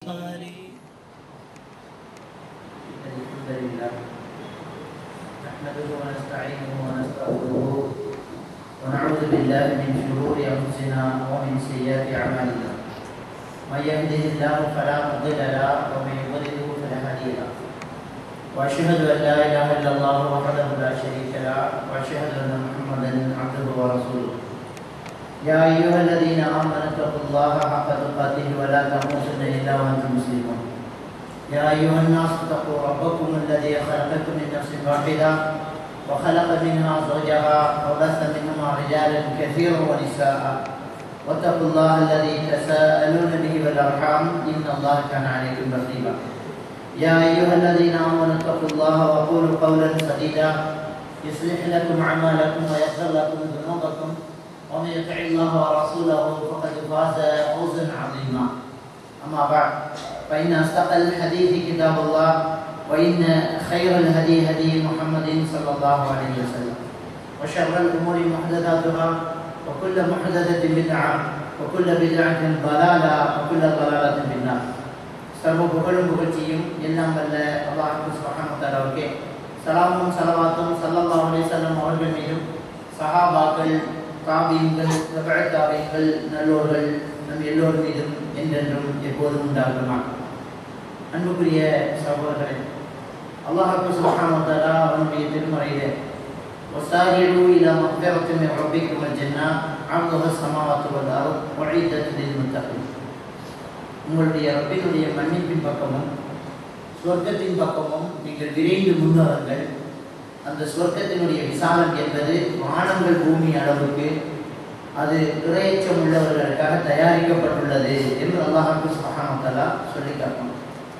البخاري الحمد لله نحمده ونستعينه ونستغفره ونعوذ بالله من شرور انفسنا ومن سيئات اعمالنا من يهده الله فلا مضل له ومن يضلله فلا هادي له واشهد ان لا اله الا الله وحده لا شريك له واشهد ان محمدا عبده ورسوله يا ايها الذين امنوا اتقوا الله حق تقاته ولا تموتن الا وانتم مسلمون يا أيها الناس اتقوا ربكم الذي خلقكم من نفس واحدة وخلق منها زوجها وبث منهما رجالا كثيرا ونساء واتقوا الله الذي تساءلون به والأرحام إن الله كان عليكم رقيبا يا أيها الذين آمنوا اتقوا الله وقولوا قولا سديدا يصلح لكم أعمالكم ويغفر لكم ذنوبكم ومن يطع الله ورسوله فقد فاز فوزا عظيما أما بعد فإن أصدق الحديث كتاب الله وإن خير الهدي هدي محمد صلى الله عليه وسلم وشر الأمور محدثاتها وكل محدثة بدعة وكل بدعة ضلالة وكل ضلالة في النار சர்வ புகழும் புகழ்ச்சியும் எல்லாம் வல்ல அல்லாஹு சுபஹானஹு சலாமும் சலவாத்தும் ஸல்லல்லாஹு அலைஹி வஸல்லம் அவர்கள் மீதும் சஹாபாக்கள் தாபீன்கள் தபஅத் தாபீன்கள் நல்லோர்கள் நம் எல்லோர் மீதும் என்றென்றும் எப்போதும் உண்டாகுமா அன்புக்குரிய சகோதரர்களே அல்லாஹு சுப்ஹானஹு வ தஆலா அவனுடைய திருமறையிலே وسارعوا إلى مغفرة من ربكم والجنة عرضها السماوات والأرض وعدت للمتقين உங்களுடைய ரப்பினுடைய மன்னிப்பின் பக்கமும் சொர்க்கத்தின் பக்கமும் நீங்கள் விரைந்து முன்னவர்கள் அந்த சொர்க்கத்தினுடைய விசாலம் என்பது வானங்கள் பூமி அளவுக்கு அது இறையச்சம் உள்ளவர்களுக்காக தயாரிக்கப்பட்டுள்ளது என்று அல்லாஹு சுபஹானஹு சொல்லி காட்டணும்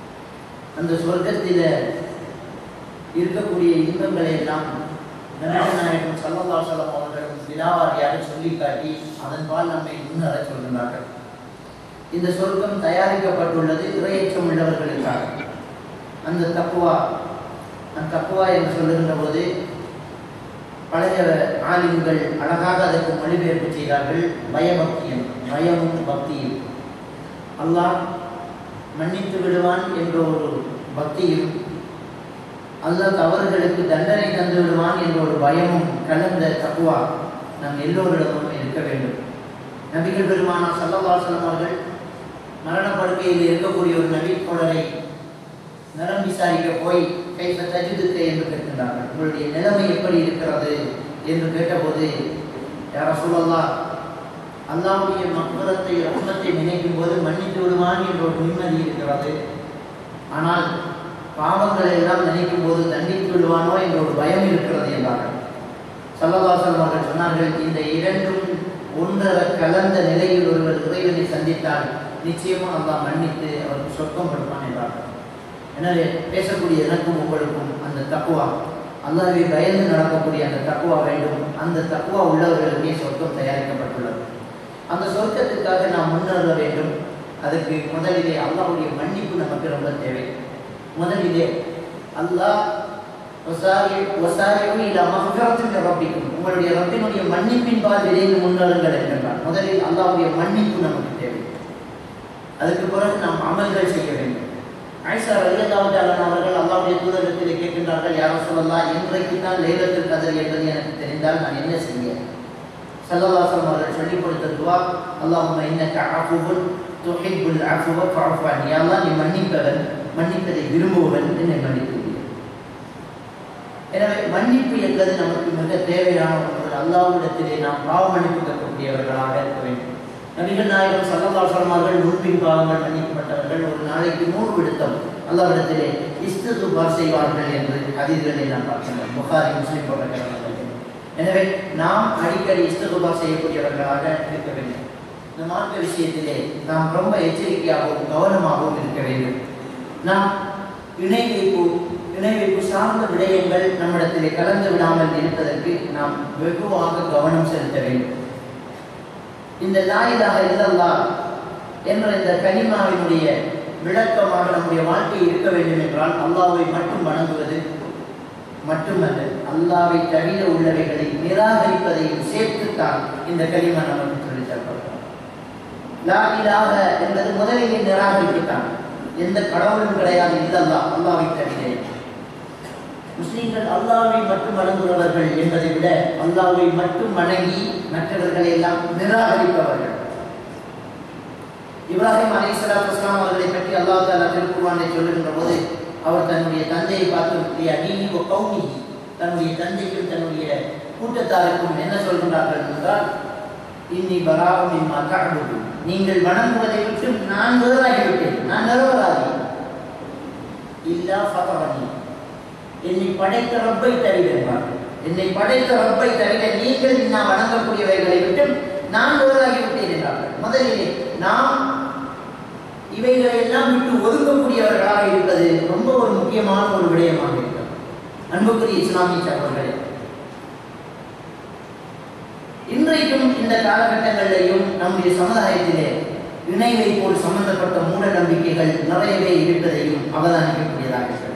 அந்த சொர்க்கத்தில் இருக்கக்கூடிய இன்பங்களை எல்லாம் நபிநாயகம் சல்லல்லா சொல்லம் அவர்களும் விழாவாரியாக சொல்லி காட்டி அதன்பால் நம்மை முன்னர சொல்கின்றார்கள் இந்த சொர்க்கம் தயாரிக்கப்பட்டுள்ளது இறையச்சம் உள்ளவர்களுக்காக அந்த தக்குவா அந்த தக்குவா என்று சொல்லுகின்ற போது பழைய ஆலிம்கள் அழகாக அதற்கு மொழிபெயர்ப்பு செய்தார்கள் பயபக்தியம் பயமும் பக்தியும் அல்லாஹ் மன்னித்து விடுவான் என்ற ஒரு பக்தியும் அல்லாஹ் தவறுகளுக்கு தண்டனை தந்து விடுவான் என்ற ஒரு பயமும் கலந்த தக்குவா நம் எல்லோரிடமும் இருக்க வேண்டும் நபிகள் பெருமானா சல்லவாசலம் அவர்கள் மரணப்படுக்கையில் இருக்கக்கூடிய ஒரு நபி தோழரை நலம் விசாரிக்க போய் கைப்ப தஜிதுக்க என்று கேட்கின்றார்கள் உங்களுடைய நிலைமை எப்படி இருக்கிறது என்று கேட்டபோது யார சொல்லலாம் அல்லாவுடைய மக்குரத்தை ரத்னத்தை நினைக்கும் போது மன்னித்து விடுவான் என்ற ஒரு நிம்மதி இருக்கிறது ஆனால் பாவங்களை எல்லாம் நினைக்கும் போது தண்டித்து விடுவானோ என்ற ஒரு பயம் இருக்கிறது என்றார்கள் சல்லவாசல் அவர்கள் சொன்னார்கள் இந்த இரண்டும் ஒன்றரை கலந்த நிலையில் ஒருவர் இறைவனை சந்தித்தால் நிச்சயமாக அல்லாஹ் மன்னித்து அவருக்கு சொர்க்கம் கொடுப்பான் என்றார்கள் எனவே பேசக்கூடிய எனக்கும் உங்களுக்கும் அந்த தக்குவா அல்லாவை பயந்து நடக்கக்கூடிய அந்த தக்குவா வேண்டும் அந்த தக்குவா உள்ளவர்களுக்கே சொர்க்கம் தயாரிக்கப்பட்டுள்ளது அந்த சொர்க்கத்துக்காக நாம் முன்னேற வேண்டும் அதுக்கு முதலிலே அல்லாவுடைய மன்னிப்பு நமக்கு ரொம்ப தேவை முதலிலே அல்லாஹ் உங்களுடைய ரப்பினுடைய மன்னிப்பின் பால் விரைந்து முன்னேறுங்கள் என்கின்றார் முதலில் அல்லாவுடைய மன்னிப்பு நமக்கு தேவை அதுக்கு பிறகு நாம் அமல்கள் செய்ய வேண்டும் ஐசா ரலியல்லாஹு அவர்கள் அல்லாஹ்வுடைய தூதரத்தில் கேட்கின்றார்கள் யாரும் சொல்லலாம் இன்றைக்கு தான் லைலத்துல் கதர் என்பது எனக்கு தெரிந்தால் நான் என்ன செய்ய சல்லல்லாஹு அவர்கள் சொல்லிக் கொடுத்த துவா அல்லாஹும்ம இன்னக அஃபுவுன் துஹிப்புல் அஃபுவ ஃபஅஃபு அன்னி யா அல்லாஹ் நீ மன்னிப்பவன் மன்னிப்பதை விரும்புவன் என்னை மன்னித்து எனவே மன்னிப்பு என்பது நமக்கு மிக தேவையான ஒன்று அல்லாஹ்விடத்திலே நாம் பாவ மன்னிப்பு கேட்கக்கூடியவர்களாக இருக்க வேண்டும் நபிகள் நாயகம் சல்லல்லாஹு அவர்கள் முன்பின் பாவங்கள் மன்னிக்கப்பட்டவர்கள் ஒரு நாளைக்கு நூறு விடுத்தம் அல்லாவிடத்திலே இஸ்துபார் செய்வார்கள் என்று அதிர்களை நாம் பார்க்கிறோம் புகாரி முஸ்லிம் போன்ற எனவே நாம் அடிக்கடி இஸ்துபார் செய்யக்கூடியவர்களாக இருக்க வேண்டும் இந்த மார்க்க விஷயத்திலே நாம் ரொம்ப எச்சரிக்கையாகவும் கவனமாகவும் இருக்க வேண்டும் நாம் இணை வைப்பு இணை வைப்பு சார்ந்த விடயங்கள் நம்மிடத்திலே கலந்து விடாமல் இருப்பதற்கு நாம் வெகுவாக கவனம் செலுத்த வேண்டும் இந்த லாயிலாக இல்லல்லா என்ற இந்த கனிமாவினுடைய விளக்கமாக நம்முடைய வாழ்க்கை இருக்க வேண்டும் என்றால் அல்லாவை மட்டும் வணங்குவது மட்டுமல்ல அல்லாவை தவிர உள்ளவைகளை நிராகரிப்பதையும் சேர்த்துத்தான் இந்த கலிமா நமக்கு சொல்லித் தரப்படுகிறது லா இலாஹ என்பது முதலிலே நிராகரிப்புத்தான் எந்த கடவுளும் கிடையாது இல்லல்லா அல்லாவை தவிர முஸ்லிம்கள் அல்லாவை மட்டும் வணங்குபவர்கள் என்பதை விட அல்லாவை மட்டும் வணங்கி மற்றவர்களை எல்லாம் நிராகரிப்பவர்கள் இப்ராஹிம் அலி சலாத்து இஸ்லாம் அவர்களை பற்றி அல்லாஹ் தாலா திருக்குர்ஆனை சொல்லுகின்ற போது அவர் தன்னுடைய தந்தையை பார்த்து அடினி கௌமி தன்னுடைய தந்தைக்கும் தன்னுடைய கூட்டத்தாருக்கும் என்ன சொல்கின்றார்கள் என்றால் இன்னி பராவும் இம்மா தஅபுது நீங்கள் வணங்குவதை விட்டு நான் வேறாகிவிட்டேன் நான் நிரபராதி இல்லா ஃபதரனி என்னை படைத்த ரப்பை தவிர என்றார்கள் என்னை படைத்த ரப்பை தவிர நீங்கள் நான் வணங்கக்கூடியவைகளை விட்டு நான் வேறாகிவிட்டேன் என்றார்கள் முதலிலே நாம் இவைகளை எல்லாம் விட்டு ஒதுங்கக்கூடியவர்களாக இருப்பது ரொம்ப ஒரு முக்கியமான ஒரு விடயமாக இருக்கிறது அன்புக்குரிய இஸ்லாமிய சகோதரர்களே இன்றைக்கும் இந்த காலகட்டங்களிலேயும் நம்முடைய சமுதாயத்திலே இணை வைப்போடு சம்பந்தப்பட்ட மூட நம்பிக்கைகள் நிறையவே இருப்பதையும் அவதானிக்கக்கூடியதாக இருக்கிறது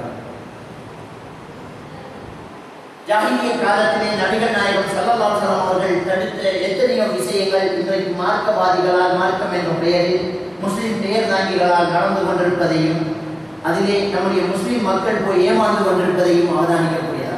ஜாகிரிய காலத்திலே நபிகள் நாயகம் சல்லல்லாஹு அலைஹி அவர்கள் தடுத்த எத்தனையோ விஷயங்கள் இன்றைக்கு மார்க்கவாதிகளால் மார்க்கம் என்ற பெயரில் முஸ்லிம் பெயர் தாங்கிகளால் நடந்து கொண்டிருப்பதையும் அதிலே நம்முடைய முஸ்லிம் மக்கள் போய் ஏமாந்து கொண்டிருப்பதையும் அவதானிக்கக்கூடியதாக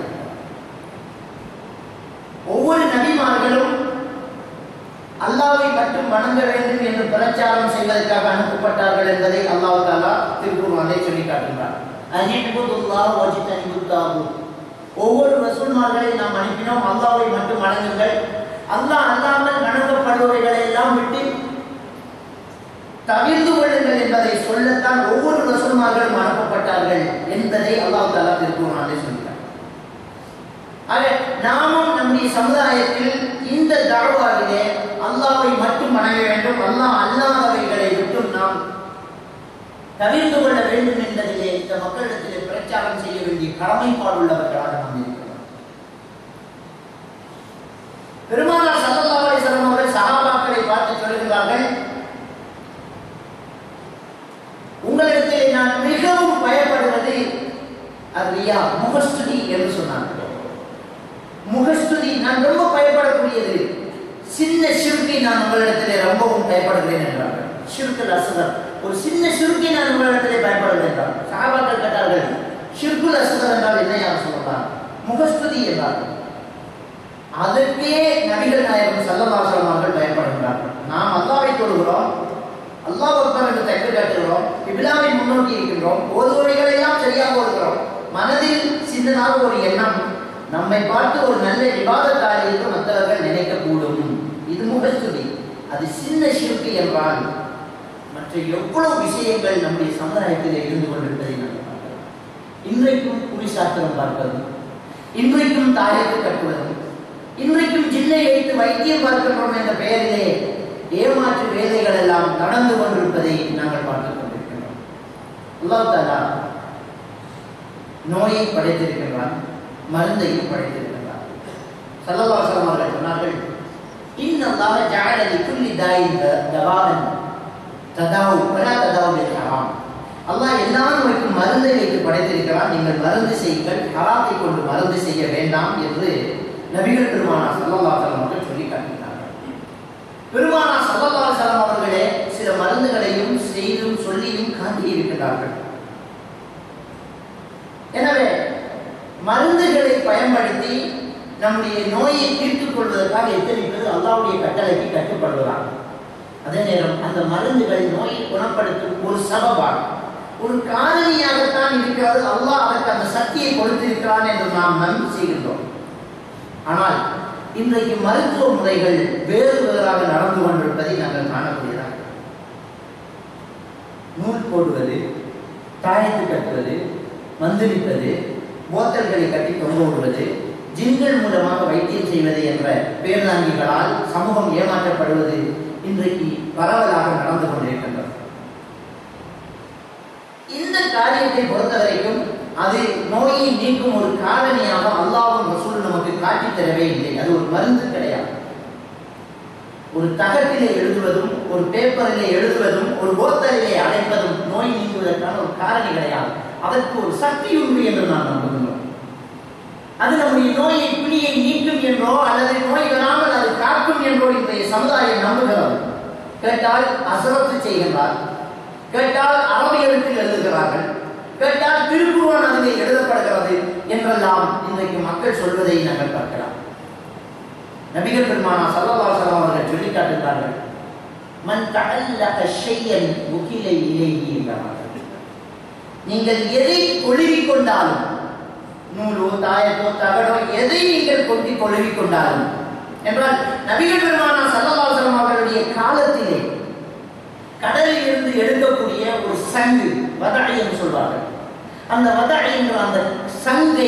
ஒவ்வொரு நபிமார்களும் அல்லாவை மட்டும் வணங்க வேண்டும் என்று பிரச்சாரம் செய்வதற்காக அனுப்பப்பட்டார்கள் என்பதை அல்லாஹ் தாலா திருக்குர்ஆனிலே சொல்லி காட்டுகிறார் அஜிபுல்லாஹ் வஜிதனிபுத்தாகு ஒவ்வொரு ரசூல்மார்களை நாம் அனுப்பினோம் அல்லாவை மட்டும் வணங்குங்கள் அல்லாஹ் அல்லாமல் வணங்கப்படுபவைகளை எல்லாம் விட்டு தவிர்த்து கொள்ளுங்கள் என்பதை சொல்லத்தான் ஒவ்வொரு ரசூல்மார்களும் அனுப்பப்பட்டார்கள் என்பதை அல்லாஹ் தாலா திருக்குறானே சொல்கிறார் ஆக நாமும் நம்முடைய சமுதாயத்தில் இந்த தாழ்வாவிலே அல்லாவை மட்டும் வணங்க வேண்டும் அல்லாஹ் அல்லாதவைகளை விட்டும் நாம் தவிர்த்து கொள்ள வேண்டும் என்பதிலே இந்த மக்களிடத்திலே பிரச்சாரம் செய்ய வேண்டிய கடமைப்பாடு உள்ளவர்களாக நாம் இருக்கிறோம் பெருமானார் சல்லல்லாஹு அலைஹி வஸல்லம் அவர்கள் சஹாபாக்களை பார்த்து சொல்கிறார்கள் உங்களிடத்திலே நான் மிகவும் பயப்படுவது அரியா முகஸ்துதி என்று சொன்னார்கள் முகஸ்துதி நான் ரொம்ப பயப்படக்கூடியது சின்ன சிறுக்கை நான் உங்களிடத்திலே ரொம்பவும் பயப்படுகிறேன் என்றார்கள் ஷிர்குல் அசுகர் ஒரு சின்ன சிறுக்கை நான் உங்களிடத்திலே பயப்படுகிறேன் என்றார் சகாபாக்கள் கேட்டார்கள் ஷிர்குல் அசுகர் என்றால் என்ன யார் சொல்லலாம் முகஸ்துதி என்றார்கள் அதற்கே நபிகள் நாயகம் சல்லல்லாசலம் அவர்கள் பயப்படுகிறார்கள் நாம் அல்லாவை தொழுகிறோம் அல்லாஹ் அக்பர் என்று தட்டு காட்டுகிறோம் இவ்விழாவை முன்னோக்கி இருக்கின்றோம் ஓதுவரைகளை எல்லாம் சரியாக ஓதுகிறோம் மனதில் சின்னதாக ஒரு எண்ணம் நம்மை பார்த்து ஒரு நல்ல விவாதக்காரிற்கு மற்றவர்கள் நினைக்கக்கூடும் இது முகஸ்துதி அது சின்ன சிறுக்கு என்றால் மற்ற எவ்வளவு விஷயங்கள் நம்முடைய சமுதாயத்தில் இருந்து கொண்டிருப்பதை நாம் பார்க்கிறோம் இன்றைக்கும் குறி சாஸ்திரம் பார்ப்பது இன்றைக்கும் தாயத்து கட்டுவது இன்றைக்கும் ஜில்லை வைத்து வைத்தியம் பார்க்கின்றோம் என்ற பெயரிலே ஏமாற்று வேலைகள் எல்லாம் நடந்து கொண்டிருப்பதை நாங்கள் பார்த்துக் கொண்டிருக்கிறோம் அல்லாஹ் தாலா நோயை படைத்திருக்கின்றான் மருந்தையும் படைத்திருக்கின்றான் சல்லல்லாஹு அவர்கள் சொன்னார்கள் இன்னல்லாஹ ஜஅல லிகுல்லி தாயின் தவான் ததாவு வலா ததாவு பில் ஹராம் அல்லாஹ் எல்லா நோய்க்கும் மருந்தை வைத்து படைத்திருக்கிறான் நீங்கள் மருந்து செய்யுங்கள் ஹராத்தை கொண்டு மருந்து செய்ய வேண்டாம் என்று நபிகள் பெருமானா சல்லல்லாஹு அலைஹி அவர்கள் சொல்லி காட்டினார்கள் பெருமானா சல்லல்லாஹு அலைஹி அவர்களே சில மருந்துகளையும் செய்தும் சொல்லியும் காட்டி இருக்கிறார்கள் எனவே மருந்துகளை பயன்படுத்தி நம்முடைய நோயை தீர்த்துக் கொள்வதற்காக எத்தனை பேர் அல்லாவுடைய கட்டளைக்கு கட்டுப்படுவதாக அதே நேரம் அந்த மருந்துகள் நோயை குணப்படுத்தும் ஒரு சபபாக ஒரு காரணியாகத்தான் இருக்கிறது அல்லாஹ் அதற்கு அந்த சக்தியை கொடுத்திருக்கிறான் என்று நாம் நம்பி செய்கின்றோம் ஆனால் இன்றைக்கு மருத்துவ முறைகள் வேறு வேறாக நடந்து கொண்டிருப்பதை நாங்கள் காணக்கூடியதாக நூல் போடுவது தாயத்து கட்டுவது மந்திரிப்பது போத்தல்களை கட்டி தொங்க விடுவது ஜின்கள் மூலமாக வைத்தியம் செய்வது என்ற பேர்தாங்கிகளால் சமூகம் ஏமாற்றப்படுவது இன்றைக்கு பரவலாக நடந்து கொண்டிருக்கின்றது இந்த காரியத்தை பொறுத்தவரைக்கும் அது நோயை நீக்கும் ஒரு காரணியாக அல்லாவும் ரசூல் நமக்கு காட்டித் தரவே இல்லை அது ஒரு மருந்து கிடையாது ஒரு தகட்டிலே எழுதுவதும் ஒரு பேப்பரிலே எழுதுவதும் ஒரு போத்தலிலே அடைப்பதும் நோய் நீங்குவதற்கான ஒரு காரணி கிடையாது அதற்கு ஒரு சக்தி உண்டு என்று நாம் நம்புகின்றோம் அது நம்முடைய நோயை பிடியை நீக்கும் என்றோ அல்லது நோய் வராமல் அது காக்கும் என்றோ இன்றைய சமுதாயம் நம்புகிறது கேட்டால் அசரத்து செய்கின்றார் கேட்டால் அரபி எழுத்தில் எழுதுகிறார் என்றெல்லாம் இன்றைக்கு மக்கள் சொல்வதை நாங்கள் பார்க்கலாம் நபிகள் பெருமானா சல்லல்லாஹு அலைஹி வஸல்லம் அவர்கள் சொல்லி காட்டுகிறார்கள் மன் தஅல்லக ஷையன் உகில இலைஹி என்றார்கள் நீங்கள் எதை கொழுவிக் கொண்டாலும் நூலோ தாயத்தோ தகடோ எதை நீங்கள் கொண்டு கொழுவிக் கொண்டாலும் என்றால் நபிகள் பெருமானா சல்லல்லாஹு அலைஹி வஸல்லம் அவர்களுடைய காலத்திலே கடலில் இருந்து எடுக்கக்கூடிய ஒரு சங்கு வதழி என்று சொல்வார்கள் அந்த வதழி என்ற அந்த சங்கை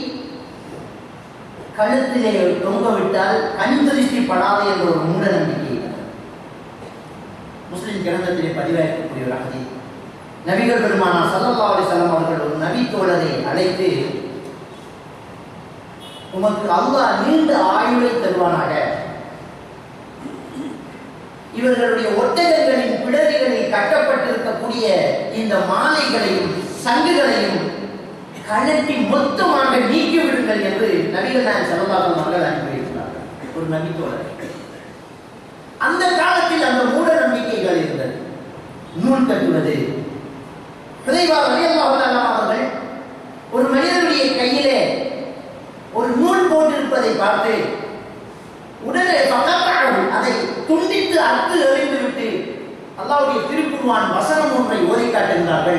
கழுத்திலே தொங்க விட்டால் கண் திருஷ்டி படாது என்ற ஒரு மூட நம்பிக்கை முஸ்லிம் கிரந்தத்திலே பதிவாக்கக்கூடிய ஒரு அகதி நபிகள் பெருமானா சல்லல்லா அலிசல்லாம் அவர்கள் ஒரு நபி தோழரை அழைத்து உமக்கு அல்லாஹ் நீண்ட ஆயுளை தருவானாக இவர்களுடைய ஒட்டகங்களின் பிடரிகளில் கட்டப்பட்டிருக்கக்கூடிய இந்த மாலைகளையும் சங்குகளையும் கழட்டி மொத்தமாக நீக்கி விடுங்கள் என்று நபிகள் நாயன் சரதாசன் அவர்கள் அனுப்பியிருக்கிறார்கள் ஒரு நபித்தோழர் அந்த காலத்தில் அந்த மூட நம்பிக்கைகள் இருந்தது நூல் கட்டுவது ஹுதைவா ரலியல்லாஹு தஆலா அவர்கள் ஒரு மனிதனுடைய கையிலே ஒரு நூல் போட்டிருப்பதை பார்த்து உடனே பகத்தாழு அதை துண்டித்து அறுத்து எறிந்து விட்டு அல்லாவுடைய திருக்குர்வான் வசனம் ஒன்றை ஓதி காட்டுகிறார்கள்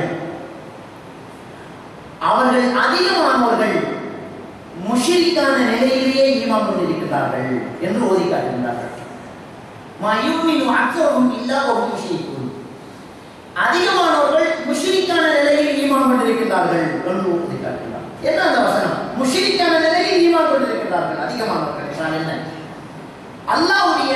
அவர்கள் அதிகமானவர்கள் முஷிரிக்கான நிலையிலேயே ஈமான் கொண்டிருக்கிறார்கள் என்று ஓதி காட்டுகிறார்கள் மயூமின் அக்சரும் இல்லாதவரும் முஷிரிக்கும் அதிகமானவர்கள் முஷிரிக்கான நிலையில் ஈமான் கொண்டிருக்கிறார்கள் என்று ஓதி காட்டுகிறார் என்ன அந்த வசனம் முஷிரிக்கான நிலையில் ஈமான் கொண்டிருக்கிறார்கள் அதிகமானவர்கள் என்றால் என்ன அல்லாவுடைய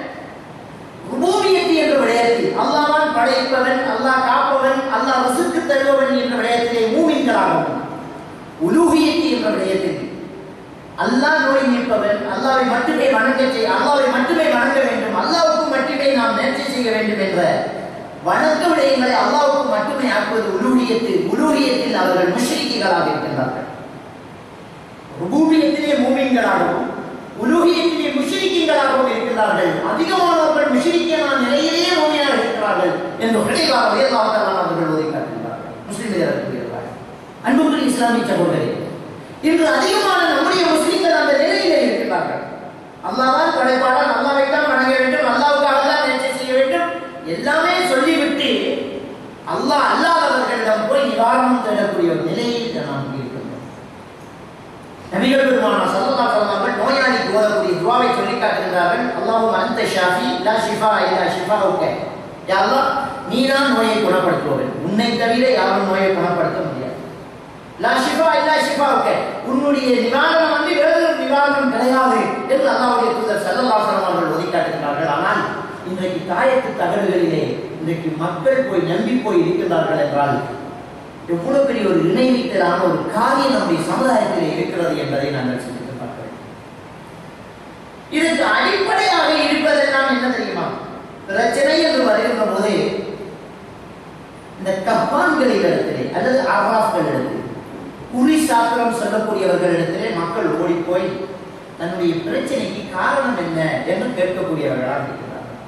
ருபூபியத்து என்ற விடயத்தில் அல்லாஹ்தான் படைப்பவன் அல்லாஹ் காப்பவன் அல்லாஹ் ரிசுக்கு தருபவன் என்ற விடயத்திலே மூமின்களாகவும் உலூகியத்து என்ற விடயத்தில் அல்லாஹ் நோய் நீப்பவன் அல்லாவை மட்டுமே வணங்க செய் அல்லாவை மட்டுமே வணங்க வேண்டும் அல்லாவுக்கு மட்டுமே நாம் நேர்ச்சி செய்ய வேண்டும் என்ற வணக்க விடயங்களை அல்லாவுக்கு மட்டுமே ஆக்குவது உலூகியத்து உலூகியத்தில் அவர்கள் முஷ்ரிக்கிகளாக இருக்கின்றார்கள் ருபூபியத்திலே மூமின்களாகவும் உலூகியத்திலே முஷ்ரிக்கீங்களாகவும் இருக்கிறார்கள் அதிகமானவர்கள் முஷ்ரிக்கான நிலையிலேயே மூமியாக இருக்கிறார்கள் என்று ஹுதைபா ரலியல்லாஹு தஆலா அவர்கள் ஓதி காட்டுகிறார்கள் முஸ்லிம்கள் இருக்கிறார்கள் அன்புக்குரிய இஸ்லாமிய சகோதரி இன்று அதிகமான நம்முடைய முஸ்லிம்கள் அந்த நிலையிலே இருக்கிறார்கள் அல்லாஹ்தான் படைப்பாளர் அல்லாஹ்வை தான் வணங்க வேண்டும் அல்லாஹ்வுக்காக தான் நேர்ச்சி செய்ய வேண்டும் எல்லாமே சொல்லிவிட்டு அல்லாஹ் அல்லாதவர்களிடம் போய் நிவாரணம் தேடக்கூடிய ஒரு நிலையில் நாம் இருக்கின்றோம் நபிகள் பெருமானா சல்லல்லாஹு அலைஹி வஸல்லம் நோயாளிக்கு ஓதக்கூடிய துஆவை சொல்லி காட்டுகிறார்கள் அல்லாஹும் அந்த ஷாஃபி லா ஷிஃபா இல்லா ஷிஃபாவுக்க யா அல்லாஹ் நீதான் நோயை குணப்படுத்துபவன் உன்னை தவிர யாரும் நோயை குணப்படுத்த முடியாது லா ஷிஃபா இல்லா ஷிஃபாவுக்க உன்னுடைய நிவாரணம் வந்து வேறு ஒரு நிவாரணம் கிடையாது என்று அல்லாஹ்வுடைய தூதர் ஸல்லல்லாஹு அலைஹி வஸல்லம் அவர்கள் ஓதி காட்டுகிறார்கள் ஆனால் இன்றைக்கு தாயத்து தகடுகளிலே இன்றைக்கு மக்கள் போய் நம்பி போய் இருக்கிறார்கள் என்றால் எவ்வளவு பெரிய ஒரு இணைவித்தலான ஒரு காரியம் நம்முடைய சமுதாயத்தில் இருக்கிறது என்பதை நாங்கள் சிந்தித்து பார்க்க வேண்டும் இதற்கு அடிப்படையாக இருப்பதெல்லாம் என்ன தெரியுமா பிரச்சனை என்று வருகின்ற போது இந்த கப்பான்களிடத்திலே அல்லது அராஃப்களிடத்திலே குறி சாத்திரம் சொல்லக்கூடியவர்களிடத்திலே மக்கள் ஓடிப்போய் தன்னுடைய பிரச்சனைக்கு காரணம் என்ன என்று கேட்கக்கூடியவர்களாக இருக்கிறார்கள்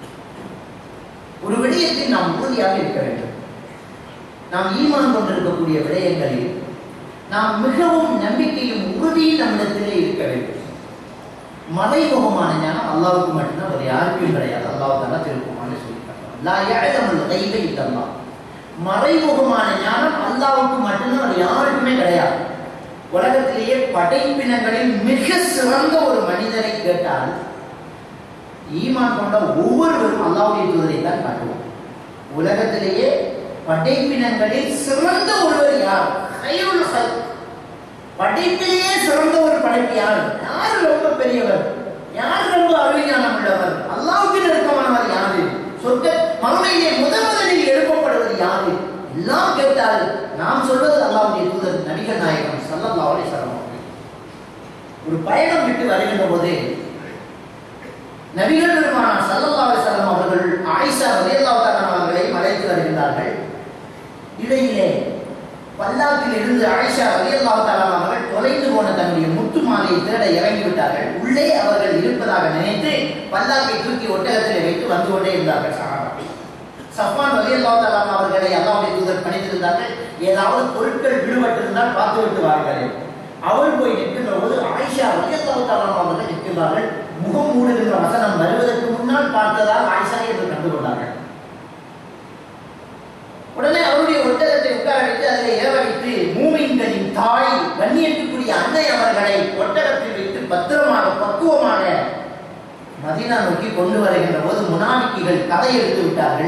ஒரு விடயத்தில் நாம் உறுதியாக இருக்க வேண்டும் நாம் ஈமான் கொண்டிருக்கக்கூடிய விடயங்களில் நாம் மிகவும் நம்பிக்கையும் உறுதியும் நம்மிடத்திலே இருக்க வேண்டும் மறைமுகமான ஞானம் அல்லாவுக்கு மட்டும்தான் வேறு யாருக்கும் கிடையாது அல்லாஹ் தாலா திருப்பமான சொல்லியிருக்காங்க லா யஅலமுல் கைப இல்லல்லாஹ் மறைமுகமான ஞானம் அல்லாவுக்கு மட்டும்தான் வேறு யாருக்குமே கிடையாது உலகத்திலேயே படைப்பினங்களில் மிக சிறந்த ஒரு மனிதரை கேட்டால் ஈமான் கொண்ட ஒவ்வொருவரும் அல்லாவுடைய தூதரை தான் காட்டுவோம் உலகத்திலேயே படைப்பினங்களில் சிறந்த ஒருவர் யார் ஹைருல் ஹல்க். படைப்பிலேயே சிறந்த ஒரு படைப்பு யார் யார் ரொம்ப பெரியவர் யார் ரொம்ப அருஞானம் உள்ளவர் அல்லாவுக்கு நெருக்கமானவர் யாரு சொர்க்க மறுமையிலே முதல் முதலில் எழுப்பப்படுவது யாரு எல்லாம் கேட்டால் நாம் சொல்வது அல்லாவுடைய தூதர் நபிகள் நாயகம் சல்லல்லாஹு அலைஹி வஸல்லம் அவர்கள். ஒரு பயணம் விட்டு வருகின்ற போது நபிகள் பெருமானார் சல்லல்லாஹு அலைஹி வஸல்லம் அவர்கள் ஆயிஷா ரலியல்லாஹு தஆலா அவர்களை அழைத்து வருகின்றார்கள் இடையிலே பல்லாக்கில் இருந்து ஆயிஷா ரலியல்லாஹு தஆலா அவர்கள் தொலைந்து போன தன்னுடைய முத்து மாலையை தேட இறங்கி விட்டார்கள் உள்ளே அவர்கள் இருப்பதாக நினைத்து பல்லாக்கை தூக்கி ஒட்டகத்திலே வைத்து வந்து கொண்டே இருந்தார்கள் சஹாபா சஃப்வான் ரலியல்லாஹு தஆலா அவர்களை அல்லாஹ்வுடைய தூதர் பணித்திருந்தார்கள் ஏதாவது பொருட்கள் விடுபட்டிருந்தால் பார்த்து விட்டு வாருங்கள் அவள் போய் நிற்கின்ற போது ஆயிஷா ரலியல்லாஹு அவர்கள் நிற்கின்றார்கள் முகம் மூடுகின்ற வசனம் வருவதற்கு முன்னால் பார்த்ததால் ஆயிஷா என்று கண்டுகொண்டார்கள் உடனே அவருடைய ஒட்டகத்தை உட்கார வைத்து அதில் ஏற வைத்து மூமின்களின் தாய் கண்ணியத்துக்குரிய அன்னை அவர்களை ஒட்டகத்தில் வைத்து பத்திரமாக பக்குவமாக மதீனா நோக்கி கொண்டு வருகின்ற போது முனாபிக்கிகள் கதை எடுத்து விட்டார்கள்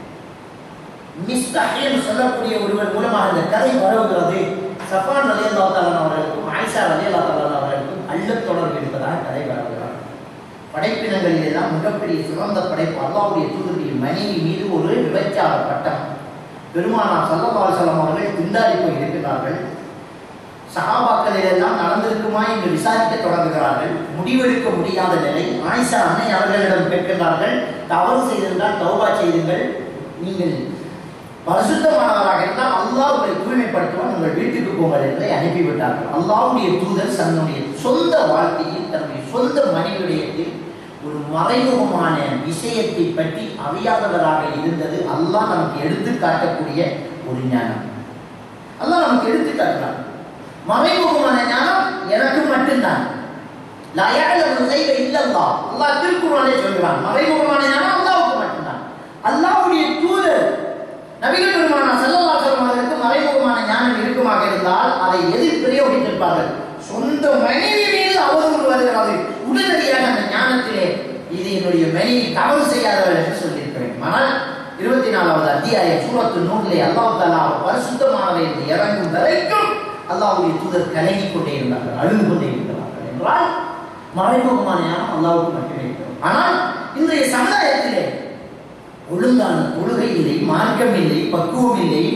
மிஸ்தஹில் சொல்லக்கூடிய ஒருவர் மூலமாக இந்த கதை பரவுகிறது சஃபான் ரலி அல்லாஹ் அவர்களுக்கும் ஆயிஷா ரலி அல்லாஹ் அவர்களுக்கும் அள்ள தொடர்பு இருப்பதாக கதை பரவுகிறார் படைப்பினங்களில் எல்லாம் மிகப்பெரிய சிறந்த படைப்பு அல்லாவுடைய தூதருடைய மனைவி மீது ஒரு விபச்சார பட்டம் பெருமானா சல்லல்லாஹு செல்லம் அவர்கள் திண்டாடி போய் இருக்கிறார்கள் சகாபாக்களில் எல்லாம் நடந்திருக்குமா என்று விசாரிக்க தொடங்குகிறார்கள் முடிவெடுக்க முடியாத நிலை ஆயிஷா அன்னை அவர்களிடம் கேட்கிறார்கள் தவறு செய்திருந்தால் தௌபா செய்துங்கள் நீங்கள் பரிசுத்தமானவராக இருந்தால் அல்லாஹ் உங்களை தூய்மைப்படுத்துவான் உங்கள் வீட்டுக்கு போங்கள் என்று அனுப்பிவிட்டார்கள் அல்லாஹ்வுடைய தூதர் தன்னுடைய சொந்த வாழ்க்கையில் தன்னுடைய சொந்த மனைவிடயத்தில் ஒரு மறைமுகமான விஷயத்தை பற்றி அறியாதவராக இருந்தது அல்லாஹ் நமக்கு எடுத்து காட்டக்கூடிய ஒரு ஞானம் அல்லாஹ் நமக்கு எடுத்து காட்டுறான் மறைமுகமான ஞானம் எனக்கு மட்டும்தான் லா யஅலமு கைப இல்லல்லாஹ் அல்லாஹ் திருக்குர்ஆனிலே சொல்றான் மறைமுகமான ஞானம் அல்லாஹ்வுக்கு மட்டும்தான் அல்லாஹ்வுடைய தூதர் நபிகள் பெருமானா ஸல்லல்லாஹு அலைஹி வஸல்லம் அவர்களுக்கு மறைமுகமான ஞானம் இருக்குமாக இருந்தால் அதை எதிர் பிரயோகித்திருப்பார்கள் சொந்த மனைவி மீது அவதூறு வருகிறது உடனடியாக அந்த ஞானத்திலே இது என்னுடைய மனைவி தவறு செய்யாதவள் என்று சொல்லியிருக்கிறேன் ஆனால் இருபத்தி நாலாவது அத்தியாயம் சூரத்து நூலிலே அல்லாஹ் தாலா பரிசுத்தமானவை என்று இறங்கும் வரைக்கும் அல்லாஹ்வுடைய தூதர் கலங்கி கொண்டே இருந்தார்கள் அழுது கொண்டே இருக்கிறார்கள் என்றால் மறைமுகமான ஞானம் அல்லாஹ்வுக்கு மட்டுமே இருக்கிறது ஆனால் இன்றைய சமுதாயத்திலே ஒழுங்கான தொழுகை இல்லை மார்க்கம் இல்லை பக்குவம் இல்லை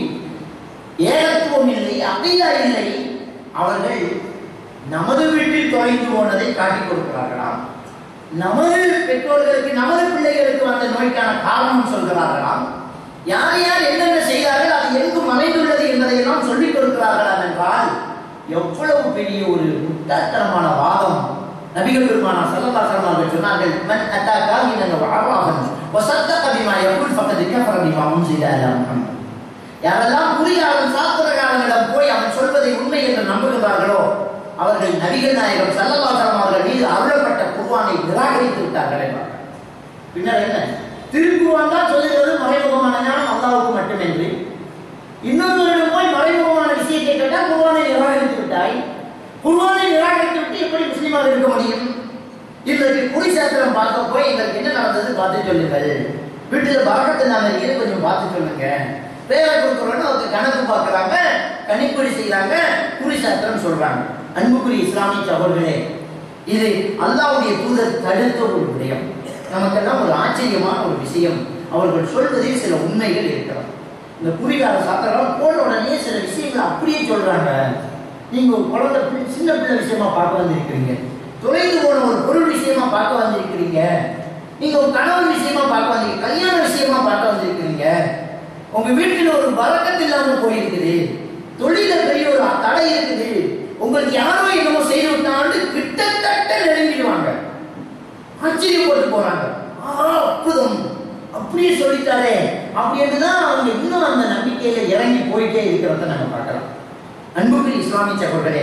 ஏகத்துவம் இல்லை அகையா இல்லை அவர்கள் நமது வீட்டில் தொலைந்து போனதை காட்டிக் கொடுக்கிறார்களாம் நமது பெற்றோர்களுக்கு நமது பிள்ளைகளுக்கு வந்த நோய்க்கான காரணம் சொல்கிறார்களாம் யார் யார் என்னென்ன செய்தார்கள் அது எங்கு மறைந்துள்ளது என்பதையெல்லாம் சொல்லிக் கொடுக்கிறார்களாம் என்றால் எவ்வளவு பெரிய ஒரு முட்டாள்தனமான வாதம் நபிகள் பெருமானா ஸல்லல்லாஹு அலைஹி வஸல்லம் சொன்னார்கள் மன் அத்தாகா மினல் வஅராஹன் வஸத்தக பிமா யகுல் ஃபகத் கஃபர பிமா உன்சில அலா முஹம்மத் யாரெல்லாம் குறியாளன் சாத்திரகாரனிடம் போய் அவன் சொல்வதை உண்மை என்று நம்புகிறார்களோ அவர்கள் நபிகள் நாயகம் ஸல்லல்லாஹு அலைஹி வஸல்லம் அவர்கள் மீது அருளப்பட்ட குர்ஆனை நிராகரித்து விட்டார்கள் என்றார் பின்னர் என்ன திருக்குர்ஆன் தான் சொல்லுகிறது மறைமுகமான ஞானம் அல்லாஹ்வுக்கு மட்டுமென்று இன்னொருவரிடம் போய் மறைமுகமான விஷயத்தை கேட்டால் குர்ஆனை நிராகரித்து விட்டாய் குர்ஆனை நிராகரித்து விட்டு எப்படி முஸ்லீமாக இருக்க முடியும் இன்றைக்கு குறி சாஸ்திரம் பார்க்க போய் எங்களுக்கு என்ன நடந்தது பார்த்து சொல்லுங்கள் வீட்டுல பறக்கத்து நாம இருக்குது கொஞ்சம் பார்த்து சொல்லுங்க பேரை கொடுக்குறோன்னு அவங்க கணக்கு பார்க்கறாங்க கணிப்பொறி செய்யறாங்க குறி சாஸ்திரம் சொல்றாங்க அன்புக்குரிய இஸ்லாமிய சகோதரர்களே இது அல்லாஹ்வுடைய தூதர் தடுத்த ஒரு விடயம் நமக்கெல்லாம் ஒரு ஆச்சரியமான ஒரு விஷயம் அவர்கள் சொல்வதில் சில உண்மைகள் இருக்கிறது இந்த குறிகார சாத்திரம் போன உடனே சில விஷயங்களை அப்படியே சொல்றாங்க நீங்க ஒரு குழந்தை பிள்ளை- சின்ன பிள்ளை விஷயமா பார்க்க வந்திருக்கிறீங்க தொலைந்து போன ஒரு பொருள் விஷயமா பார்க்க வந்திருக்கிறீங்க நீங்க ஒரு கணவன் விஷயமா பார்க்க வந்திருக்கீங்க கல்யாண விஷயமா பார்க்க வந்திருக்கிறீங்க உங்க வீட்டில் ஒரு பறக்கத்து இல்லாம போயிருக்குது தொழில பெரிய ஒரு தடை இருக்குது உங்களுக்கு யாரோ என்னமோ செய்து விட்டாண்டு கிட்டத்தட்ட நெருங்கிடுவாங்க ஆச்சரியப்பட்டு போறாங்க ஆ அற்புதம் அப்படியே சொல்லிட்டாரே அப்படின்னு தான் அவங்க இன்னும் அந்த நம்பிக்கையில இறங்கி போயிட்டே இருக்கிறத நாங்க பார்க்கலாம் அன்புக்கு இஸ்லாமிய சகோதரே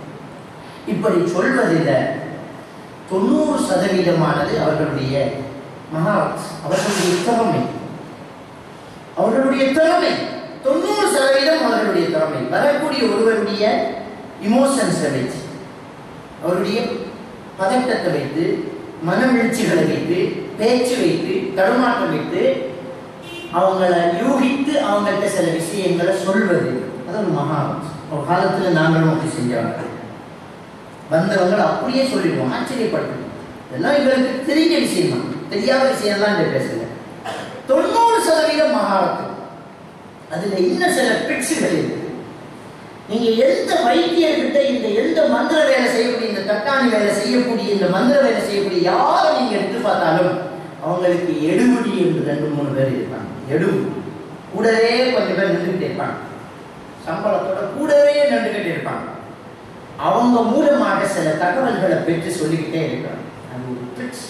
இப்படி சொல்வதில் தொண்ணூறு சதவீதமானது அவர்களுடைய மகாராஜ் அவர்களுடைய திறமை அவர்களுடைய திறமை தொண்ணூறு சதவீதம் அவர்களுடைய திறமை வரக்கூடிய ஒருவருடைய இமோஷன்ஸை வச்சு அவருடைய பதட்டத்தை வைத்து மனவீழ்ச்சிகளை வைத்து பேச்சு வைத்து தடுமாற்றம் வைத்து அவங்கள யூகித்து அவங்கள்ட்ட சில விஷயங்களை சொல்வது அது ஒரு மகாராஜ் ஒரு காலத்துல நாங்களும் அப்படி செஞ்சவங்க வந்தவங்களை அப்படியே சொல்லிடுவோம் ஆச்சரியப்படுத்துவோம் இதெல்லாம் எங்களுக்கு தெரிஞ்ச விஷயம் தான் தெரியாத விஷயம்லாம் இந்த பேசல தொண்ணூறு சதவீதம் மகாரத்து அதுல இன்னும் சில பிட்ஸுகள் இருக்கு நீங்க எந்த வைத்தியர்கிட்ட இந்த எந்த மந்திர வேலை செய்யக்கூடிய இந்த தட்டாணி வேலை செய்யக்கூடிய இந்த மந்திர வேலை செய்யக்கூடிய யாரை நீங்க எடுத்து பார்த்தாலும் அவங்களுக்கு எடுமுடி என்று ரெண்டு மூணு பேர் இருப்பாங்க எடுவு கூடவே கொஞ்சம் பேர் நின்றுக்கிட்டே இருப்பாங்க சம்பளத்தோட கூடவே நின்றுக்கிட்டே இருப்பாங்க அவங்க மூலமாக சில தகவல்களை பெற்று சொல்லிக்கிட்டே இருக்கிறாங்க அது ஒரு ட்ரிக்ஸ்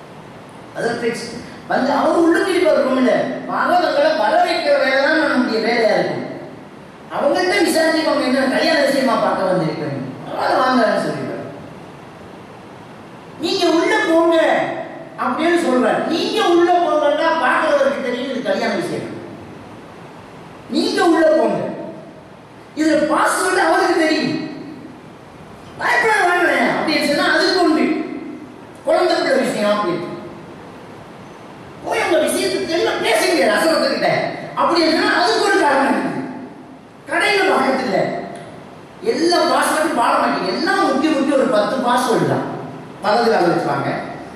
அது ட்ரிக்ஸ் வந்து அவங்க உள்ளுக்கு இருப்பார் ரூம்ல மகவங்களை வர வைக்கிற வேலை தான் நம்முடைய வேலையா இருக்கும் அவங்கள்ட்ட விசாரிச்சு அவங்க என்ன கல்யாண விஷயமா பார்க்க வந்திருக்காங்க பரவாயில்ல வாங்கன்னு சொல்லிடுறாரு நீங்க உள்ள போங்க அப்படின்னு சொல்றாரு நீங்க உள்ள போங்கன்னா பார்க்கிறவருக்கு தெரியும் இது கல்யாண விஷயம் நீங்க உள்ள போங்க இதுல பாஸ்வேர்டு அவருக்கு தெரியும் பயப்பட வேண்டாம் அப்படின்னு சொன்னா அதுக்கு உண்டு குழந்தை பிள்ளை விஷயம் அப்படின்னு போய் அந்த விஷயத்தை தெளிவா பேசுங்க ரசவத்துக்கிட்ட அப்படின்னு சொன்னா அதுக்கு ஒரு காரணம் இருக்குது கடையில பக்கத்துல எல்லா பாஸ்வேர்டும் பாட மாட்டீங்க எல்லாம் முக்கிய முக்கிய ஒரு பத்து பாஸ்வேர்டு தான் வலது கால வச்சுவாங்க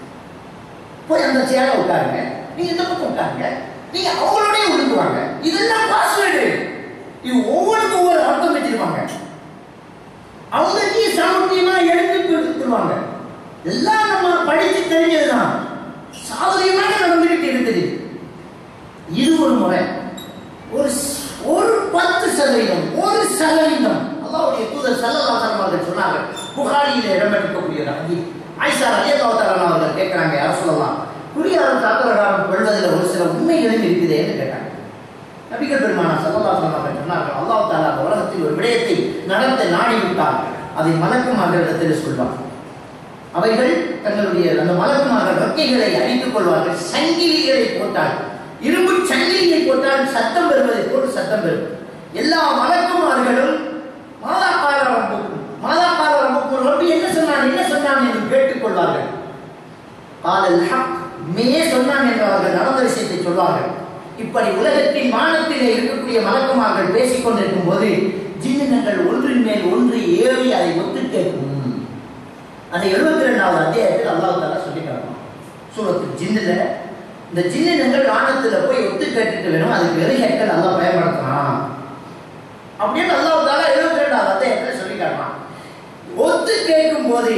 போய் அந்த சேரை உட்காருங்க நீங்க இந்த பக்கம் உட்காருங்க நீங்க அவங்களோடய விழுந்துவாங்க இதெல்லாம் பாஸ்வேர்டு இது ஒவ்வொருக்கும் ஒவ்வொரு அர்த்தம் வச்சிருப்பாங்க அவங்களுக்கே சாமர்த்தியமா எடுத்து கொடுத்துருவாங்க எல்லாம் நம்ம படிச்சு தெரிஞ்சதுதான் சாதனையமாக நடந்துகிட்டு இருக்குது இது ஒரு முறை ஒரு ஸ்- ஒரு பத்து சதவீதம் ஒரு சதவீதம் அல்லாவுடைய தூதர் சல்லல்லாஹு அவர்கள் சொன்னாங்க புகாரியில் இடம்பெற்றிருக்கக்கூடிய அங்கி ஆயிஷா ரலியல்லாஹு அவர்கள் கேட்கிறாங்க யார் சொல்லலாம் குடியாரம் தாக்கரகாரம் கொள்வதில் ஒரு சில உண்மைகளும் இருக்குதேன்னு கேட்டாங்க நபிகள் பெருமானா சல்லல்லாஹு அவர்கள் சொன்னார்கள் அல்லாஹ் தாலா இந்த உலகத்தில் ஒரு விடயத்தை நடத்த நாடி விட்டால் அதை மலக்குமார்களிடத்தில் சொல்வார் அவைகள் தங்களுடைய அந்த மலக்குமார்கள் ரெக்கைகளை அழித்துக் கொள்வார்கள் சங்கிலிகளை போட்டால் இரும்பு சங்கிலியை போட்டால் சத்தம் பெறுவதை போல் சத்தம் பெறும் எல்லா மலக்குமார்களும் மாதா கால ரப்புக்கும் மாதா கால ரப்புக்கும் ரப்பி என்ன சொன்னான் என்ன சொன்னான் என்று கேட்டுக் கொள்வார்கள் காலல் ஹக் உண்மையே சொன்னான் என்று அவர்கள் நடந்த விஷயத்தை சொல்வார்கள் இப்படி உலகத்தின் வானத்திலே இருக்கக்கூடிய மலக்குமார்கள் பேசிக் கொண்டிருக்கும் போது ஜின்னினங்கள் ஒன்றின் மேல் ஒன்று ஏறி அதை ஒத்து கேட்கும் அந்த எழுபத்தி ரெண்டாவது அத்தியாயத்தில் அல்லாஹ் தாலா சொல்லி காட்டணும் சூரத்து ஜின்னில் இந்த ஜின்னினங்கள் வானத்தில் போய் ஒத்து கேட்டுட்டு வேணும் அதுக்கு வெறுகேட்கள் நல்லா பயன்படுத்தலாம் அப்படின்னு அல்லாஹ் தாலா எழுபத்தி ரெண்டாவது அத்தியாயத்தில் சொல்லி காட்டலாம் ஒத்து கேட்கும் போது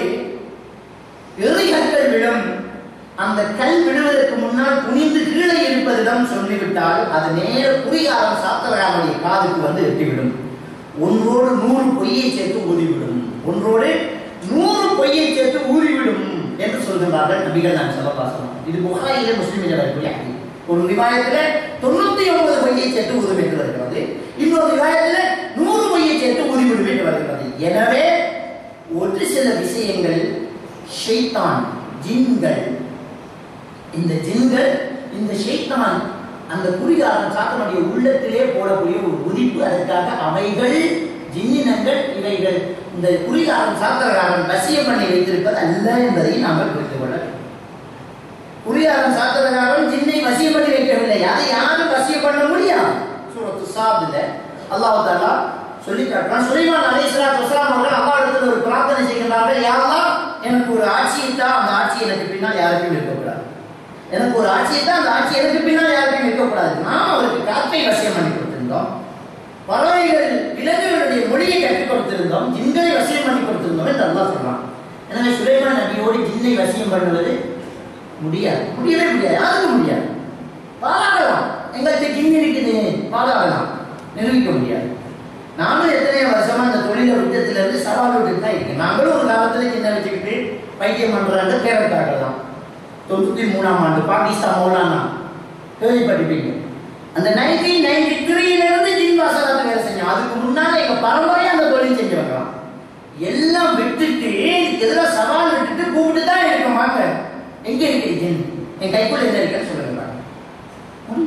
எறிகற்கள் விழும் அந்த கல் விழுவதற்கு முன்னால் குனிந்து கீழே இருப்பதிடம் சொல்லிவிட்டால் அது நேர குறிகாரம் சாத்தவராமனுடைய காதுக்கு வந்து எட்டிவிடும் ஒன்றோடு நூறு பொய்யை சேர்த்து ஊதிவிடும் ஒன்றோடு நூறு பொய்யை சேர்த்து ஊதிவிடும் என்று சொல்கின்றார்கள் நபிகள் நான் சொல்லலாம் இது புகாரிலே முஸ்லிமில் வரக்கூடிய ஹதீஸ். ஒரு விவாயத்துல தொண்ணூத்தி ஒன்பது பொய்யை சேர்த்து ஊதும் என்று வருகிறது இன்னொரு விவாயத்துல நூறு பொய்யை சேர்த்து ஊதிவிடும் என்று வருகிறது எனவே ஒரு சில விஷயங்கள் ஷைத்தான் ஜின்கள் இந்த ஜின்கள் இந்த ஷைத்தான் அந்த குறிகாரன் சாத்தனுடைய உள்ளத்திலே போடக்கூடிய ஒரு உதிப்பு அதற்காக அவைகள் ஜின்னினங்கள் இவைகள் இந்த குறிகாரன் சாத்திரகாரன் வசியம் பண்ணி வைத்திருப்பது அல்ல என்பதை நாங்கள் புரிந்து கொள்ள வேண்டும். குறிகாரன் சாத்திரகாரன் ஜின்னை வசியம் பண்ணி வைக்கவில்லை அதை யாரும் வசியம் பண்ண முடியாது சூரத்து சாதுல அல்லாஹ் தாலா சொல்லி காட்டுறான் சுலைமான் அலைஹிஸ்ஸலாத்து வஸலாம் அவர்கள் அல்லாஹ் இடத்துல ஒரு பிரார்த்தனை செய்கிறார்கள் யா அல்லாஹ் எனக்கு ஒரு ஆட்சியை தான் அந்த ஆட்சி எனக்கு பின்னால் யாருக்கும் இருக்கக்கூடாது எனக்கு ஒரு ஆட்சியை தான் அந்த ஆட்சி எனக்கு பின்னால் யாருக்கும் இருக்கக்கூடாது நாம் அவருக்கு காற்றை வசியம் பண்ணி கொடுத்திருந்தோம் பறவைகள் விலங்குகளுடைய மொழியை கற்றுக் கொடுத்திருந்தோம் ஜின்களை வசியம் பண்ணி கொடுத்திருந்தோம் என்று அல்லாஹ் சொல்றான் எனவே சுலைமான் நபியோடு ஜின்னை வசியம் பண்ணுவது முடியாது முடியவே முடியாது யாருக்கும் முடியாது பாராடலாம் எங்கள்கிட்ட ஜின் இருக்குது பாராடலாம் நிரூபிக்க முடியாது நானும் எத்தனையோ வருஷமா இந்த தொழில விட்டத்துல இருந்து சவால் விட்டு தான் இருக்கேன் நாங்களும் ஒரு காலத்துல சின்ன வச்சுக்கிட்டு பைத்தியம் பண்றாங்க பேரத்தாக்கள் தான் தொண்ணூத்தி மூணாம் ஆண்டு பாகிஸ்தான் மௌலானா கேள்விப்பட்டிருப்பீங்க அந்த நைன்டீன் நைன்டி த்ரீல இருந்து ஜின் வாசகத்தை வேலை செஞ்சோம் அதுக்கு முன்னால எங்க பரம்பரையா அந்த தொழில் செஞ்சவங்க எல்லாம் விட்டுட்டு எதிராக சவால் விட்டுட்டு கூப்பிட்டு தான் இருக்கோம் வாங்க எங்க இருக்கு ஜின் என் கைக்குள்ள என்ன இருக்குன்னு சொல்லுங்க பாருங்க. ம்.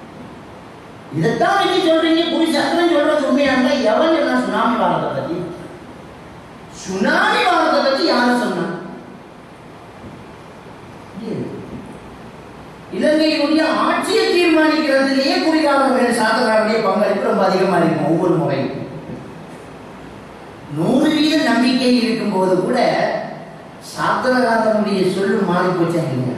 இதைத்தான் நீங்க சொல்றீங்க புரி சத்திரம் சொல்றது உண்மையா இருந்தா எவன் என்ன சுனாமி வாரத்தை பத்தி சுனாமி வாரத்தை பத்தி யாரு சொன்னா ஏன்? இலங்கையினுடைய ஆட்சியை தீர்மானிக்கிறதுலேயே குறிகாரர்கள் சாதகர்களுடைய பங்களிப்பு ரொம்ப அதிகமா இருக்கும் ஒவ்வொரு முறையும் நூறு வீத நம்பிக்கை இருக்கும்போது கூட சாத்திரகாரனுடைய சொல்லு மாறி போச்சாங்க இல்லையா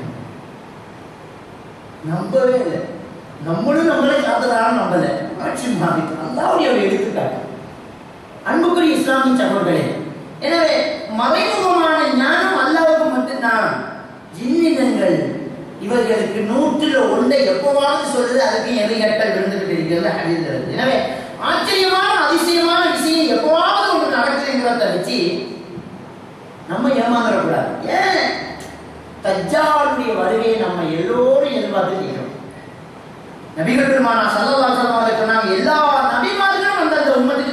நம்பவே இல்லை நம்மளும் நம்மளே சாத்திரகாரன் நம்பல ஆட்சி மாறி அல்லாவுடைய ஒரு எடுத்துக்காட்டு அன்புக்குரிய இஸ்லாமிய சகோதரர்களே எனவே மறைமுகமான ஞானம் அல்லாவுக்கு மட்டும்தான் ஜின்னினங்கள் இவர்களுக்கு நூற்றில் ஒன்றை எப்போவாவது சொல்லுது அதுக்கு எதிர்கட்டல் விழுந்துகிட்டு இருக்கிறது அறிந்தது எனவே ஆச்சரியமான அதிசயமான விஷயம் எப்போவாவது ஒன்று நடக்குதுங்கிறத வச்சு நம்ம ஏமாந்துடக்கூடாது ஏன் தஜ்ஜாலுடைய வருகையை நம்ம எல்லோரும் எதிர்பார்த்து இருக்கிறோம் நபிகள் பெருமானா சல்லல்லாஹு அலைஹி வஸல்லம் சொன்னாங்க எல்லா நபிமார்களும் அந்தந்த உம்மத்துக்கு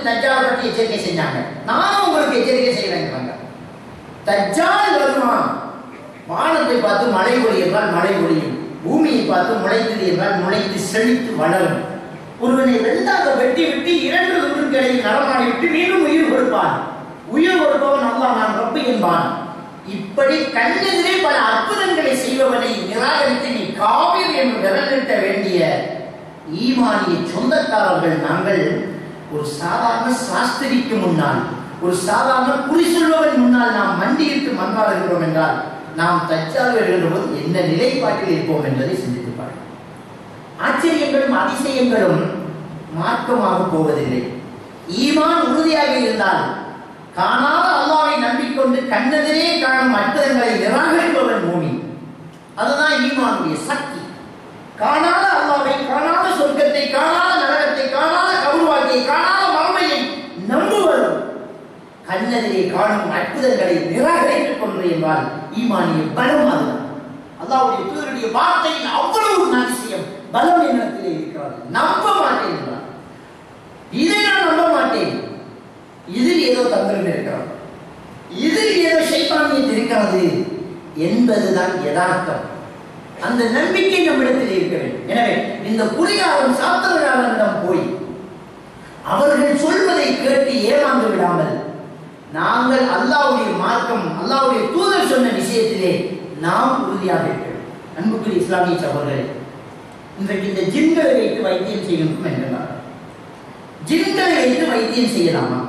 தஜ்ஜாலை பற்றி எச்சரிக்கை செஞ்சாங்க நானும் உங்களுக்கு எச்சரிக்கை செய்வேங்கிறாங்க தஜ்ஜால் வருவான் வானத்தை பார்த்து மழை பொழியும் என்றால் மழை பொழியும் பூமியை பார்த்து முளைத்தது என்றால் முளைத்து செழித்து வளரும் ஒருவனை ரெண்டாக வெட்டி விட்டு இரண்டு உருக்களை நடமாடி விட்டு மீண்டும் உயிர் கொடுப்பான் உயிர் கொடுப்பவன் அல்லாஹ் நான் ரப்பு என்பான் இப்படி கண்ணெதிரே பல அற்புதங்களை செய்பவனை நிராகரித்து நீ காவிர் என்று விரலிட்ட வேண்டிய ஈமானிய சொந்தக்காரர்கள் நாங்கள் ஒரு சாதாரண சாஸ்திரிக்கு முன்னால் ஒரு சாதாரண குறி சொல்பவன் முன்னால் நாம் மண்டியிட்டு மன்றாடுகிறோம் என்றால் நாம் தச்சால் வருகின்ற போது என்ன நிலைப்பாட்டில் இருப்போம் என்பதை சிந்தித்து பாருங்கள் ஆச்சரியங்களும் அதிசயங்களும் மாற்றமாக போவதில்லை ஈமான் உறுதியாக இருந்தால் காணாத அல்லாவை நம்பிக்கொண்டு கண்ணெதிரே காணும் அற்புதங்களை நிராகரிப்பவன் பூமி அதுதான் ஈமானுடைய சக்தி காணாத அல்லாவை காணாத சொர்க்கத்தை காணாத நரகத்தை காணாத கவுருவாக்கியை காணாத மறுமையை நம்புவதும் கண்ணெதிரே காணும் அற்புதங்களை நிராகரித்துக் கொண்டு என்றால் ஈமானிய பலம் அதுதான் அல்லாவுடைய தூதருடைய வார்த்தையின் அவ்வளவு அதிசயம் பலம் என்னத்திலே இருக்கிறது நம்ப மாட்டேன் என்றார் இதை நான் நம்ப மாட்டேன் இதில் ஏதோ தந்திரம் இருக்கிறது இதில் ஏதோ சைத்தானியத் இருக்கிறது என்பதுதான் யதார்த்தம் அந்த நம்பிக்கை நம்மிடத்தில் இருக்க வேண்டும் எனவே இந்த குறிகாலம் சாத்திரகாரனிடம் போய் அவர்கள் சொல்வதை கேட்டு ஏமாந்து விடாமல் நாங்கள் அல்லாவுடைய மார்க்கம் அல்லாவுடைய தூதர் சொன்ன விஷயத்திலே நாம் உறுதியாக இருக்க வேண்டும் அன்புக்குரிய இஸ்லாமிய சகோதரர்களே இன்றைக்கு இந்த ஜின்களை வைத்து வைத்தியம் செய்யணும் என்கிறார் ஜின்களை வைத்து வைத்தியம் செய்யலாமா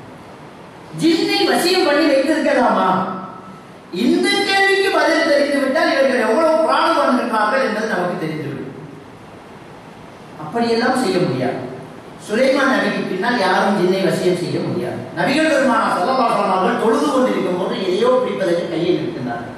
ஜின்னை வசியம் பண்ணி வைத்திருக்கலாமா இந்த கேள்விக்கு பதில் தெரிந்து விட்டால் இவர்கள் எவ்வளவு பிராணம் இருக்கிறார்கள் என்பது நமக்கு தெரிந்துவிடும் அப்படியெல்லாம் செய்ய முடியாது சுலைமான் நபிக்கு பின்னால் யாரும் ஜின்னை வசியம் செய்ய முடியாது நபிகள் பெருமானா சொல்லலாம் அவர்கள் தொழுது கொண்டிருக்கும் போது எதையோ பிடிப்பதற்கு கையை நிற்கின்றார்கள்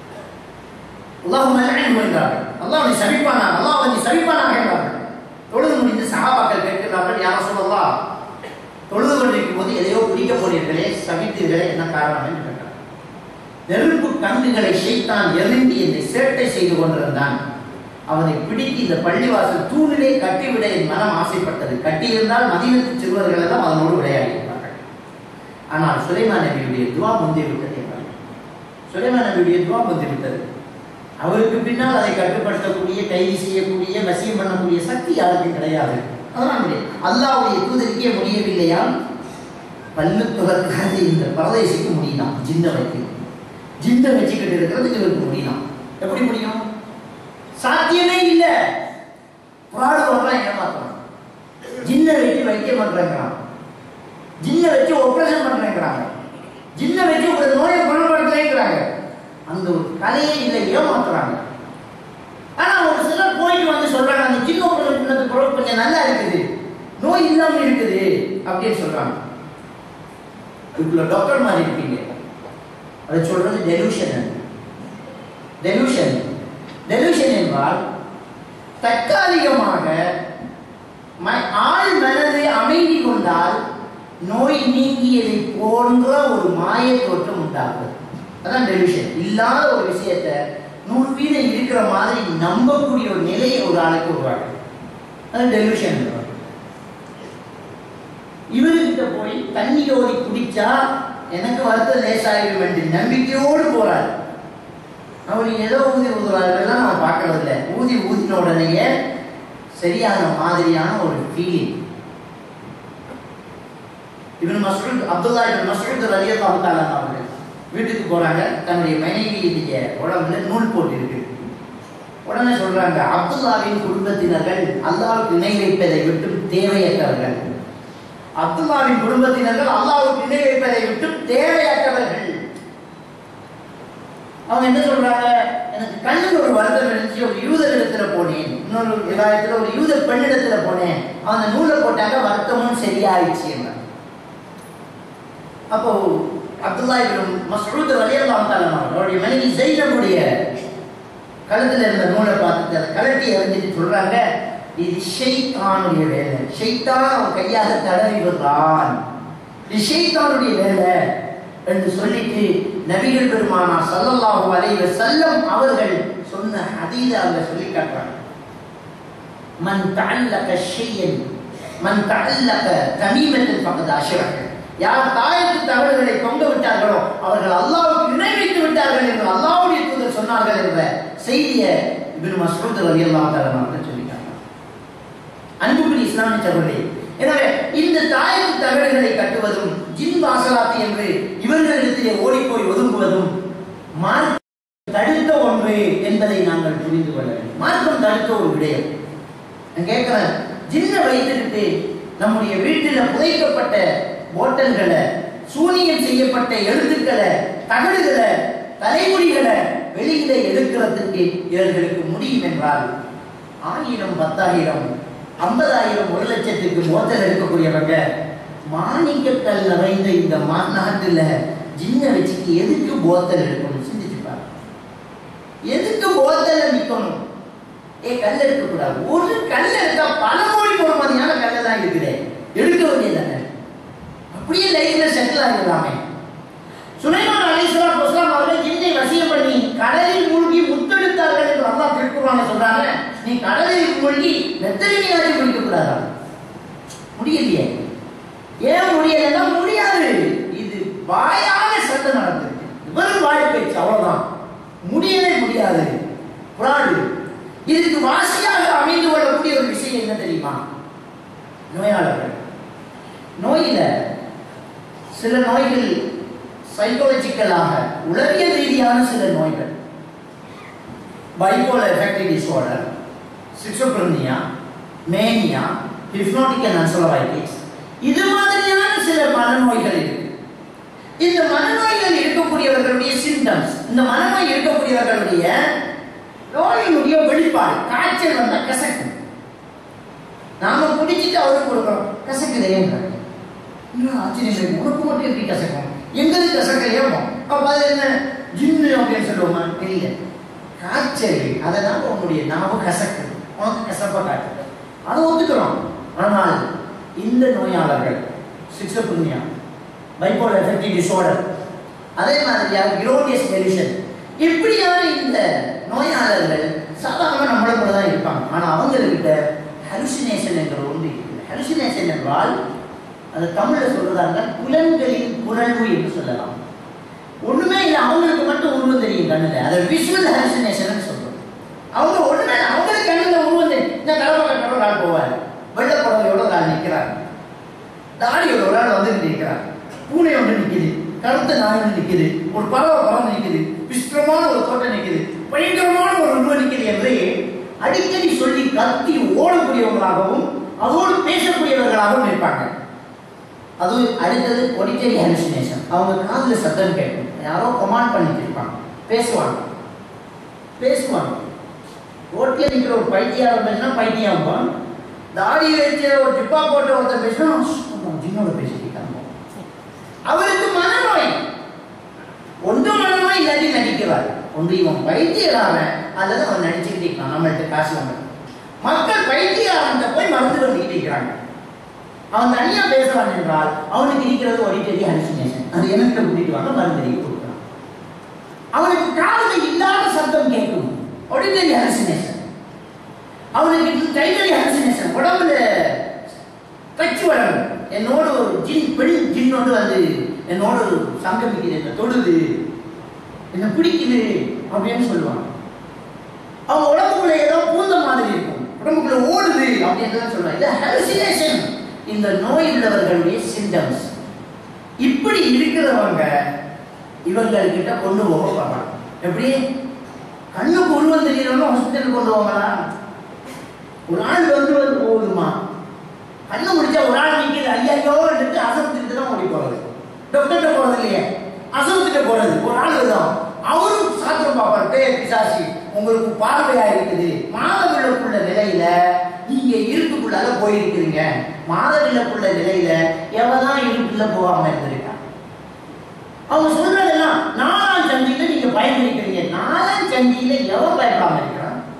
அல்லாஹ் மல்லின் என்றார்கள் அல்லாஹ் நீ சபிப்பானா அல்லாஹ் நீ சபிப்பானாக என்றார்கள் தொழுது முடிந்து சகாபாக்கள் கேட்கிறார்கள் யார சொல்லலாம் தொழுது கொண்டிருக்கும் போது எதையோ பிடிக்க போனீர்களே சபித்தீர்களே என்ன காரணம் என்று கேட்டார் நெருப்பு கண்ணுகளை ஷைத்தான் எரிந்து என்னை சேட்டை செய்து கொண்டிருந்தான் அவனை பிடித்து இந்த பள்ளிவாசல் தூணிலே கட்டிவிட என் மனம் ஆசைப்பட்டது கட்டியிருந்தால் மதியத்து சிறுவர்கள் எல்லாம் அதனோடு விளையாடி இருப்பார்கள் ஆனால் சுலைமான் நபியுடைய துவா முந்தி விட்டது என்றார் சுலைமான் நபியுடைய துவா முந்தி விட்டது அவருக்கு பின்னால் அதை கட்டுப்படுத்தக்கூடிய கைது செய்யக்கூடிய வசியம் பண்ணக்கூடிய சக்தி யாருக்கும் கிடையாது அதனால் அல்லாவுடைய தூதருக்கே முடியவில்லையாம் பல்லு துகர்க்காது இந்த பரதேசிக்கு முடியலாம் ஜிந்த வைக்க ஜிந்த வச்சுக்கிட்டு இருக்கிறதுக்கு இவருக்கு முடியலாம் எப்படி முடியும் சாத்தியமே இல்லை புராடு வரலாம் ஏமாத்துறான் ஜின்ன வச்சு வைத்தியம் பண்றேங்கிறான் ஜின்ன வச்சு ஆபரேஷன் பண்றேங்கிறாங்க ஜின்ன வச்சு ஒரு நோயை குணப்படுத்துறேங்கிறாங்க அந்த ஒரு கலையே இல்லை ஏமாத்துறாங்க ஆனா ஒரு சிலர் போயிட்டு வந்து சொல்றாங்க அந்த ஜின்ன ஆபரேஷன் பொருள் கொஞ்சம் நல்லா இருக்குது நோய் இல்லாம இருக்குது அப்படின்னு சொல்றாங்க இதுக்குள்ள டாக்டர் மாதிரி இருப்பீங்க அதை சொல்றது டெலூஷன் டெலூஷன் டெலூஷன் என்றால் தற்காலிகமாக ம- ஆள் மனது அமைதி கொண்டால் நோய் நீங்கியதை போன்ற ஒரு மாய தோற்றம் உண்டாகுது அதான் டெலிஷன் இல்லாத ஒரு விஷயத்தை நூறு வீதம் இருக்கிற மாதிரி நம்பக்கூடிய ஒரு நிலையை ஒரு ஆளுக்கு உருவாக்குது அதான் டெலிஷன் இவர்கிட்ட போய் தண்ணி ஓதி குடிச்சா எனக்கு வருத்தம் லேசாகிடும் என்று நம்பிக்கையோடு போறார் அவர் ஏதோ ஊதி ஊதுறாருலாம் நம்ம பார்க்கறது இல்லை ஊதி ஊதின உடனேயே சரியான மாதிரியான ஒரு ஃபீலிங் இவன் மசூத் அப்துல்லா இவன் மசூத் ரலியல்லாஹு தஆலா அவர்கள் வீட்டுக்கு போறாங்க தன்னுடைய மனைவியுடைய உடம்புல நூல் போட்டு இருக்கு உடனே சொல்றாங்க அப்துல்லாவின் குடும்பத்தினர்கள் அல்லாஹ்வுக்கு இணை வைப்பதை விட்டு தேவையற்றவர்கள் அப்துல்லாவின் குடும்பத்தினர்கள் அல்லாஹ்வுக்கு இணை வைப்பதை விட்டு தேவையற்றவர்கள் அவங்க என்ன சொல்றாங்க எனக்கு கண்ணுக்கு ஒரு வருத்தம் இருந்துச்சு ஒரு யூதர் இடத்துல போனேன் இன்னொரு விவாதத்துல ஒரு யூதர் பெண்ணிடத்துல போனேன் அந்த நூலை போட்டாங்க வருத்தமும் சரியாயிடுச்சு என்றார். அப்போ அப்துல்லா இப்னு மஸ்ஊத் ரலியல்லாஹு தஆலா அவருடைய மனைவி ஜெயினபுடைய கழுத்துல இருந்த நூலை பார்த்துட்டு அதை கலட்டி எறிஞ்சிட்டு சொல்றாங்க இது ஷைத்தானுடைய வேலை ஷைத்தான் அவன் கையாக தடவி விடுறான் இது ஷைத்தானுடைய வேலை என்று சொல்லிட்டு நபிகள் பெருமானா ஸல்லல்லாஹு அலைஹி வஸல்லம் அவர்கள் சொன்ன ஹதீஸை அவங்க சொல்லி காட்டுறாங்க மன் தஅல்லக ஷையன் மன் தஅல்லக தமீமத்தில் பக்கத்து அஷ்ரக யார் தாயத்து தவறுகளை தொங்க விட்டார்களோ அவர்கள் அல்லாஹ்வுக்கு இணை வைத்து விட்டார்கள் என்று அல்லாஹ்வுடைய தூதர் சொன்னார்கள் என்ற செய்தியை இப்னு மஸ்ஊத் ரலியல்லாஹு தஆலா அவர்கள் சொல்லிட்டாங்க அன்புக்குரிய இஸ்லாமிய சகோதரர்களே எனவே இந்த தாயத்து தகடுகளை கட்டுவதும் ஜின் வாசலாத்து என்று இவர்களிடத்திலே ஓடிப்போய் ஒதுங்குவதும் மார்க்கம் தடுத்த ஒன்று என்பதை நாங்கள் புரிந்து கொள்ள வேண்டும் மார்க்கம் தடுத்த ஒரு விடயம் நான் கேட்கிறேன் ஜின்னை வைத்துக்கிட்டு நம்முடைய வீட்டில் புதைக்கப்பட்ட போட்டல்களை சூனியம் செய்யப்பட்ட எழுத்துக்களை தகடுகளை தலைமுடிகளை வெளியில எடுக்கிறதுக்கு இவர்களுக்கு முடியும் என்றால் ஆயிரம் பத்தாயிரம் ஐம்பதாயிரம் ஒரு லட்சத்துக்கு போத்தல் எடுக்கக்கூடியவங்க மாணிக்கக்கல் நிறைந்த இந்த மா- நாட்டுல ஜின்ன வச்சுக்கு எதுக்கு போத்தல் எடுக்கணும் சிந்திச்சு பாருங்க எதுக்கு போத்தல்ல நிக்கணும் ஏ கல் எடுக்கக்கூடாது ஒரு கல் எடுத்தா பல கோடி பொறுமதியான கல்லை தான் இருக்குது எடுக்க வேண்டியதானே அப்படியே லைஃப்ல செட்டில் ஆகிடலாமே சுலைமான் அலிஸ்லாம் முஸ்லாம் அவர்கள் ஜின்னை வசியம் பண்ணி கடலில் மூழ்கி முத்தெடுத்தார்கள் என்று அல்லாஹ் திருக்குறான சொல்றாங்க நீ கடலில் மூழ்கி மெத்தலினியாச்சும் குடிக்க கூடாதா முடியலையே ஏன் முடியலைன்னா முடியாது இது வாயாக சண்டை நடந்திருக்கு வெறும் வாய் பேச்சு அவ்வளவுதான் முடியவே முடியாது புறாடு இதுக்கு வாசியாக அமைந்து கொள்ளக்கூடிய ஒரு விஷயம் என்ன தெரியுமா நோயாளர்கள் நோயில சில நோய்கள் சைக்காலஜிக்கலாக உளவியல் ரீதியான சில நோய்கள் bipolar affective disorder schizophrenia mania hypnotic and encephalitis இது மாதிரியான சில மனநோய்கள் இருக்கு இந்த மனநோய்கள் இருக்கக்கூடியவர்களுடைய சிம்டம்ஸ் இந்த மனநோய் இருக்கக்கூடியவர்களுடைய நோயினுடைய வெளிப்பாடு காய்ச்சல் வந்தா கசக்கும் நாம குடிச்சிட்டு அவருக்கு கொடுக்குறோம் கசக்குதேன்றாங்க இன்னும் ஆச்சரியம் இருக்கு. உனக்கு மட்டும் எப்படி கசக்கும் எங்களுக்கு கசக்கலையோமோ அப்ப அது என்ன ஜின்னு அப்படின்னு சொல்லுவோமா இல்லை காய்ச்சல் அதனால உன்னுடைய நாவு கசக்கு உனக்கு கசப்பா காட்டுது அதை ஒத்துக்கிறோம் ஆனால் இந்த நோயாளர்கள் சிக்ஸோபுனியா பைபோலர் எஃபெக்டிவ் டிஸார்டர் அதே மாதிரியா கிரோனியஸ் டெலிஷன் இப்படியான இந்த நோயாளர்கள் சாதாரண நம்மளை கூட தான் இருப்பாங்க ஆனா அவங்கக்கிட்ட ஹலுசினேஷன் என்ற ஒன்று இருக்குது ஹலுசினேஷன் என்றால் அது தமிழ்ல சொல்றதாங்க புலன்களின் புரள்வு என்று சொல்லலாம் ஒண்ணுமே இல்லை அவங்களுக்கு மட்டும் உருவம் தெரியும் கண்ணுல அதை விஷுவல் ஹலுசினேஷன் சொல்றோம் அவங்க ஒண்ணுமே இல்லை அவங்களுக்கு கண்ணுல உருவம் தெரியும் இந்த கடமை கட்டோட ஒரு ஆள் போவார் வெள்ளை புடவையோட ஒரு ஆள் நிற்கிறார் தாடியோட ஒரு ஆள் வந்து நிற்கிறார் பூனை ஒன்று நிற்குது கருத்த நாய் ஒன்று நிற்குது ஒரு பறவை பறந்து நிற்குது விசித்திரமான ஒரு தோட்டம் நிற்குது பயங்கரமான ஒரு உருவம் நிற்குது என்று அடிக்கடி சொல்லி கத்தி ஓடக்கூடியவங்களாகவும் அதோடு பேசக்கூடியவர்களாகவும் இருப்பாங்க அது அடுத்தது ஒடிட்டரி ஹலுசினேஷன் அவங்க காதுல சத்தம் கேட்கும் யாரோ கமாண்ட் பண்ணிட்டு இருப்பாங்க பேசுவாங்க பேசுவாங்க ரோட்ல நிக்கிற ஒரு பைத்தியாரம் பேசினா பைத்தியம் ஆகும். தாடி வச்சு ஒரு டிப்பா போட்ட ஒருத்தர் பேசினா ஜின்னோட பேசிட்டு இருக்காங்க அவருக்கு மனநோய் ஒன்று மனநோய் இல்லாட்டி நடிக்கிறார் ஒன்று இவன் பைத்தியராவன் அல்லது அவன் நடிச்சுக்கிட்டு இருக்கான் நம்மள்ட்ட காசு வாங்க மக்கள் பைத்தியராவன்கிட்ட போய் மருந்து வந்துக்கிட்டு இருக்கிறாங்க அவன் தனியா பேசுறான் என்றால் அவனுக்கு இருக்கிறது ஒடிட்டரி ஹலுசினேஷன் அது எனக்கு கூட்டிட்டு வாங்க மருந்து கொடுக்குறான் அவனுக்கு காதுல இல்லாத சத்தம் கேட்கும் ஒடிட்டரி ஹலுசினேஷன் அவனுக்கு டைட்டரி ஹலுசினேஷன் உடம்புல கச்சி வளரும் என்னோட ஒரு ஜின் பெண் ஜின்னோடு வந்து என்னோட ஒரு சங்கமிக்குது என்ன தொடுது என்ன பிடிக்குது அப்படின்னு சொல்லுவான் அவன் உடம்புக்குள்ள ஏதோ பூந்த மாதிரி இருக்கும் உடம்புக்குள்ள ஓடுது அப்படின்னு தான் சொல்லுவான் இது ஹலுசினேஷன் இந்த நோய் உள்ளவர்களுடைய சிம்டம்ஸ் இப்படி இருக்கிறவங்க இவங்கள்கிட்ட கொண்டு போக பார்ப்பாங்க எப்படி கண்ணுக்கு உருவம் தெரியறவங்க ஹாஸ்பிட்டலுக்கு கொண்டு போவாங்களா ஒரு ஆள் வந்து வந்து போகுதுமா கண்ணு முடிச்சா ஒரு ஆள் நிற்கிது ஐயோ எடுத்து அசமத்துக்கு தான் ஓடி போறது டாக்டர்கிட்ட போறது இல்லையே அசமத்துக்கு போறது ஒரு ஆள் வருதான் அவரும் சாத்திரம் பார்ப்பார் பேர் பிசாசி உங்களுக்கு பார்வையா இருக்குது மாதவிலக்குள்ள நிலையில நீங்க இருட்டுக்குள்ளால போயிருக்கிறீங்க மாதவிலக்குள்ள நிலையில எவதான் இருட்டுல போகாம இருந்திருக்கா அவங்க சொல்றதெல்லாம் நாலாம் சந்தியில நீங்க பயந்திருக்கிறீங்க நாலாம் சந்தியில எவன் பயப்படாம இருக்கிறான்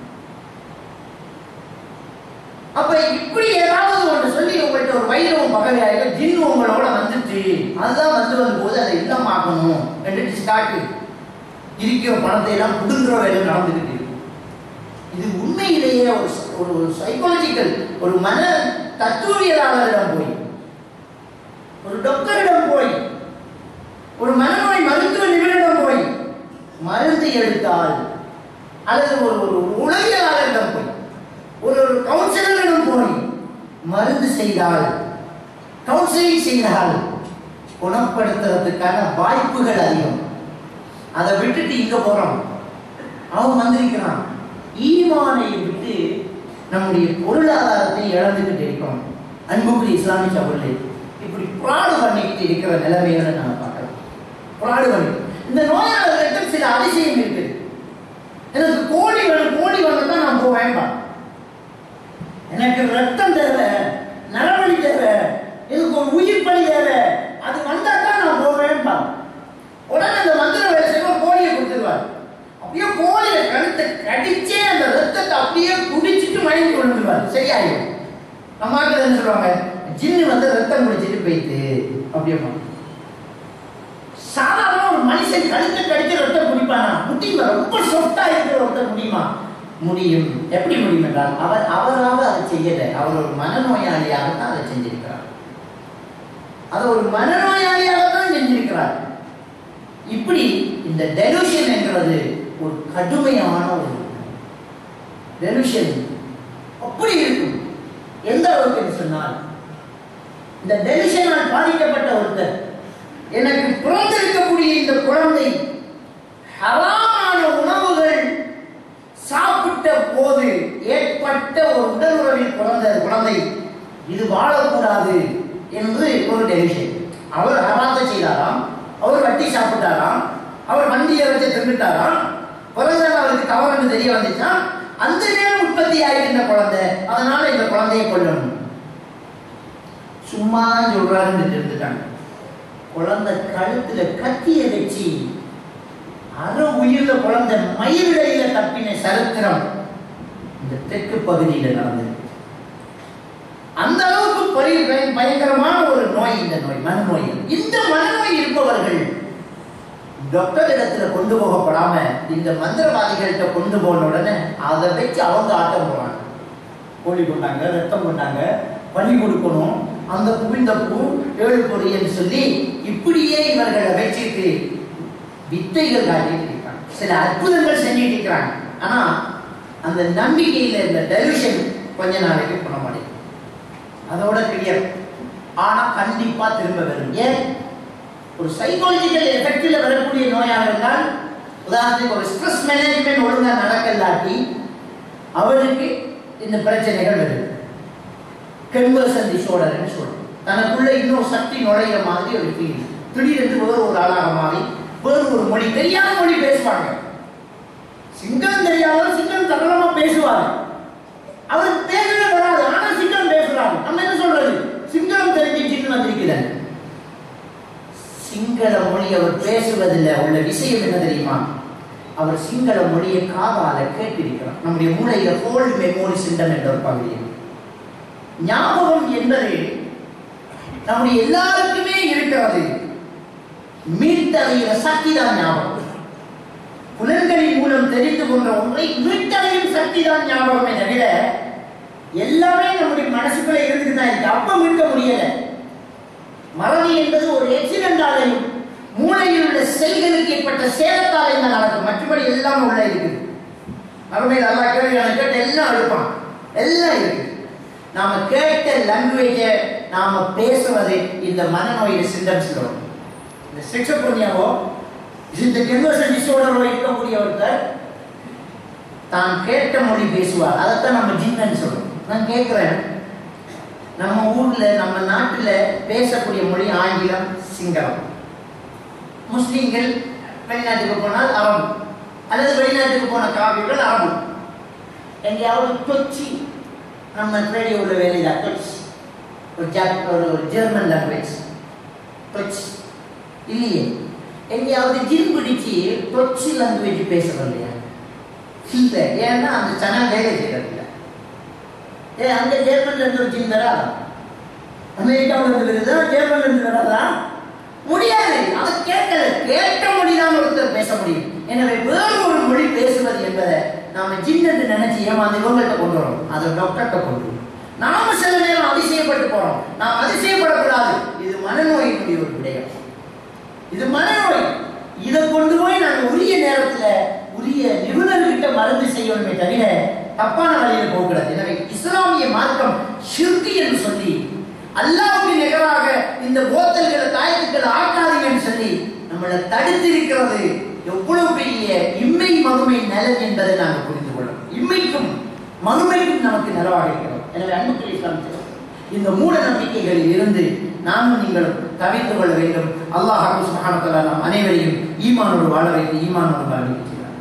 அப்ப இப்படி ஏதாவது ஒன்று சொல்லி உங்கள்கிட்ட ஒரு வைரவம் பகவையாக ஜின் உங்களோட வந்துச்சு அதுதான் வந்து வரும்போது அதை இல்லமாக்கணும் என்று ஸ்டார்ட் இருக்கிற பணத்தை எல்லாம் புடுங்குற வேலை நடந்துகிட்டு இருக்கு இது உண்மையிலேயே ஒரு ஒரு சைக்காலஜிக்கல் ஒரு மன தத்துவியலாளரிடம் போய் ஒரு டாக்டரிடம் போய் ஒரு மனநோய் மருத்துவ நிபுணரிடம் போய் மருந்து எடுத்தால் அல்லது ஒரு ஒரு உளவியலாளரிடம் போய் ஒரு ஒரு கவுன்சிலரிடம் போய் மருந்து செய்தால் கவுன்சிலிங் செய்தால் குணப்படுத்துறதுக்கான வாய்ப்புகள் அதிகம் அதை விட்டுட்டு இங்க போறோம் அவன் வந்திருக்கிறான் ஈமானை விட்டு நம்முடைய பொருளாதாரத்தை இழந்துகிட்டு இருக்கோம் அன்புக்குரிய இஸ்லாமிய சகோதரர்களே இப்படி புராடு பண்ணிக்கிட்டு இருக்கிற நிலைமைகளை நான் பார்க்கிறோம் புராடு பண்ணி இந்த நோயாளர்களுக்கு சில அதிசயம் இருக்குது எனக்கு கோழி வேணும் கோழி வேணும் தான் நான் போக வேண்டாம் எனக்கு ரத்தம் தேவை நரவழி தேவை எனக்கு ஒரு உயிர் பலி தேவை அது வந்தா தான் நான் போக வேண்டாம் உடனே அந்த மந்திர வேலை செய்வோம் கோழியை கொடுத்துருவார் அப்படியே கோழியை கழுத்தை கடிச்சே அந்த ரத்தத்தை அப்படியே குடிச்சிட்டு மயங்கி விழுந்துருவார் சரியாயிடும் அம்மாக்கள் என்ன சொல்லுவாங்க ஜின்னு வந்து ரத்தம் குடிச்சிட்டு போயிட்டு அப்படியே சாதாரண ஒரு மனுஷன் கழுத்தை கடிச்சு ரத்தம் குடிப்பானா முடியுமா ரொம்ப சொத்தா இருக்கிற ரத்தம் முடியுமா முடியும் எப்படி முடியும் என்றால் அவர் அவராக அதை செய்யல அவர் ஒரு மனநோயாளியாக தான் அதை செஞ்சிருக்கிறார் அது ஒரு மனநோயாளியாக தான் செஞ்சிருக்கிறார் இப்படி இந்த டெலுஷன் என்கிறது ஒரு கடுமையான ஒரு டெலுஷன் அப்படி இருக்கும் எந்த அளவுக்கு என்று சொன்னால் இந்த டெலிஷனால் பாதிக்கப்பட்ட ஒருத்தர் எனக்கு பிறந்திருக்கக்கூடிய இந்த குழந்தை ஹராமான உணவுகள் சாப்பிட்ட போது ஏற்பட்ட ஒரு உடல் உறவில் பிறந்த குழந்தை இது வாழக்கூடாது என்று ஒரு டெலிஷன் அவர் ஹராத்தை செய்தாராம் அவர் வட்டி சாப்பிட்டாராம் அவர் வண்டியை வச்சு தின்னுட்டாராம் பிறகுதான் அவருக்கு தவறுன்னு தெரிய வந்துச்சா அந்த நேரம் உற்பத்தி ஆகிருந்த குழந்தை அதனால இந்த குழந்தையை கொல்லணும் சும்மா சொல்றாருன்னு இருந்துட்டாங்க குழந்தை கழுத்துல கத்திய வச்சு அரை உயிர்ல குழந்தை மயிரிழையில தப்பின சரித்திரம் இந்த தெற்கு பகுதியில நடந்தது அந்த அளவுக்கு பரி பய- பயங்கரமான ஒரு நோய் இந்த நோய் மனநோய் இந்த மனநோய் இருப்பவர்கள் டாக்டர் இடத்துல கொண்டு போகப்படாம இந்த மந்திரவாதிகள்கிட்ட கொண்டு போன உடனே அதை வச்சு அவங்க ஆட்டம் போறாங்க கோழி கொண்டாங்க ரத்தம் கொண்டாங்க பள்ளி கொடுக்கணும் அந்த பூ இந்த பூ ஏழு பொரியன்னு சொல்லி இப்படியே இவர்களை வச்சுட்டு வித்தைகள் காட்டிட்டு இருக்காங்க சில அற்புதங்கள் செஞ்சுட்டு இருக்கிறாங்க ஆனா அந்த நம்பிக்கையில இந்த டெலிவிஷன் கொஞ்ச நாளைக்கு பண்ண மாட்டேங்குது அதோட கிளியர் ஆனா கண்டிப்பா திரும்ப வரும் ஏன் ஒரு சைக்காலஜிக்கல் எஃபெக்டில் வரக்கூடிய நோயாளர்கள் தான் உதாரணத்துக்கு ஒரு ஸ்ட்ரெஸ் மேனேஜ்மெண்ட் ஒழுங்கா நடக்கலாட்டி அவருக்கு இந்த பிரச்சனைகள் வருது கன்வர்சன் டிஸார்டர்னு சொல்றோம் தனக்குள்ள இன்னும் சக்தி நுழையிற மாதிரி ஒரு ஃபீல் திடீரென்று வேறு ஒரு ஆளாக மாறி வேறு ஒரு மொழி தெரியாத மொழி பேசுவாங்க சிங்களம் தெரியாதவர் சிங்களம் சரளமா பேசுவார் அவருக்கு பேசவே வராது ஆனா சிங்களம் பேசுறாங்க நம்ம என்ன சொல்றது சிங்களம் தெரிஞ்சு ஜின்னு வந்திருக்கிறார் சிங்கள மொழி அவர் பேசுவதில் உள்ள விஷயம் என்ன தெரியுமா அவர் சிங்கள மொழியை காதால கேட்டிருக்கிறார் நம்முடைய மூளையில ஹோல் மெமோரி சிண்டம் என்ற ஒரு பகுதி இருக்கு. ஞாபகம் என்பது நம்முடைய எல்லாருக்குமே இருக்கிறது மீட்டறிகிற சக்தி தான் ஞாபகம் புலன்களின் மூலம் தெரிந்து கொண்ட ஒன்றை மீட்டறியும் சக்தி தான் ஞாபகமே தவிர எல்லாமே நம்முடைய மனசுக்குள்ள இருந்துட்டு தான் இருக்கு அப்ப மீட்க முடியல மறதி என்பது ஒரு எக்ஸிடென்டாலையும் மூளையில் உள்ள செல்களுக்கு ஏற்பட்ட சேதத்தாலையும் தான் நடக்கும் மற்றபடி எல்லாம் உள்ள இருக்குது மறுமையில் நல்லா கேள்வி கேட்டு எல்லாம் எடுப்பான் எல்லாம் இருக்கு நாம கேட்ட லாங்குவேஜை நாம பேசுவது இந்த மனநோயின் சிம்டம்ஸ் வரும் இந்த சிக்ஷபுண்ணியாவோ இந்த கன்வர்சன் டிஸார்டரோ இருக்கக்கூடிய ஒருத்தர் தான் கேட்ட மொழி பேசுவார் அதைத்தான் நம்ம ஜின்னன்னு சொல்றோம் நான் கேட்கிறேன் நம்ம ஊர்ல நம்ம நாட்டுல பேசக்கூடிய மொழி ஆங்கிலம் சிங்களம் முஸ்லிம்கள் வெளிநாட்டுக்கு போனால் அரபு அல்லது வெளிநாட்டுக்கு போன காவிர்கள் அரபு எங்கேயாவது கொச்சி நம்ம ரேடியோவில் வேலையில் கொச்சி ஒரு ஜாப் ஒரு ஒரு ஜெர்மன் லாங்குவேஜ் கொச்சி இல்லையே எங்கேயாவது ஜின் பிடிச்சி கொச்சி லாங்குவேஜ் பேசுறோம் இல்லையா இல்லை ஏன்னா அந்த சேனல் வேலை செய்யறது இல்லை ஏ அங்க ஜெர்மன்ல இருந்து ஒரு ஜின் வராதா அமெரிக்காவுல இருந்து வருதா ஜெர்மன்ல இருந்து வராதா முடியாது அதை கேட்கல கேட்ட மொழிதான் ஒருத்தர் பேச முடியும் எனவே வேறு ஒரு மொழி பேசுவது என்பதை நாம ஜின் என்று நினைச்சு ஏமாந்து இவங்கள்ட்ட கொண்டு வரோம் அதை டாக்டர்கிட்ட கொண்டு வரோம் நாம சில நேரம் அதிசயப்பட்டு போறோம் நாம் அதிசயப்படக்கூடாது இது மனநோயினுடைய ஒரு விடயம் இது மனநோய் இதை கொண்டு போய் நாங்கள் உரிய நேரத்துல உரிய நிபுணர்கிட்ட மருந்து செய்யணுமே தவிர தப்பான வழியில போகக்கூடாது எனவே இஸ்லாமிய மார்க்கம் ஷிர்கு என்று சொல்லி அல்லாவுக்கு நிகராக இந்த போத்தல்களை தாயத்துக்களை ஆக்காதீங்கன்னு சொல்லி நம்மளை தடுத்திருக்கிறது எவ்வளவு பெரிய இம்மை மறுமை நலன் என்பதை நாங்கள் புரிந்து கொள்ளணும் இம்மைக்கும் மறுமைக்கும் நமக்கு நலவாக இருக்கிறோம் எனவே அன்புக்கு இஸ்லாம் இந்த மூட நம்பிக்கைகளில் இருந்து நாமும் நீங்களும் தவிர்த்து கொள்ள வேண்டும் அல்லாஹ் சுபஹானஹு நாம் அனைவரையும் ஈமானோடு வாழ வைத்து ஈமானோடு வாழ வைக்கிறார்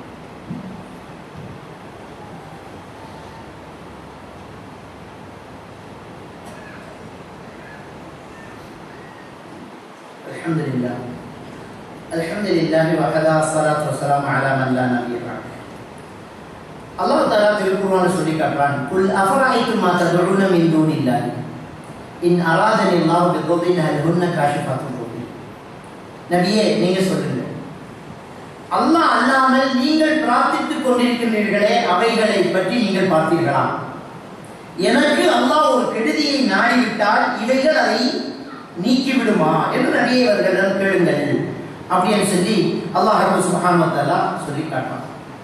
الحمد لله الحمد لله وكذا الصلاة والسلام على من لا نبي بعد அல்லாஹ் தஆலா திருக்குர்ஆன்ல சொல்லி காட்டுறான் குல் அஃபராய்த்தும் மா ததுஊன மின் தூனில்லாஹ் இன் அராதனி அல்லாஹ் பிதுர்ரின் ஹல் ஹுன்ன காஷிஃபாத்துல் துர்ரி நபியே நீங்க சொல்லுங்க அல்லாஹ் அல்லாமல் நீங்கள் பிரார்த்தித்துக் கொண்டிருக்கின்றீர்களே அவைகளை பற்றி நீங்கள் பார்த்தீர்களா எனக்கு அல்லாஹ் ஒரு கெடுதியை நாடிவிட்டால் இவைகள் அதை நீக்கிவிடுமா என்று நபியை அவர்களிடம் கேளுங்கள் அப்படின்னு சொல்லி அல்லாஹ் சுபஹானஹு வ தஆலா சொல்லி காட்டுறான்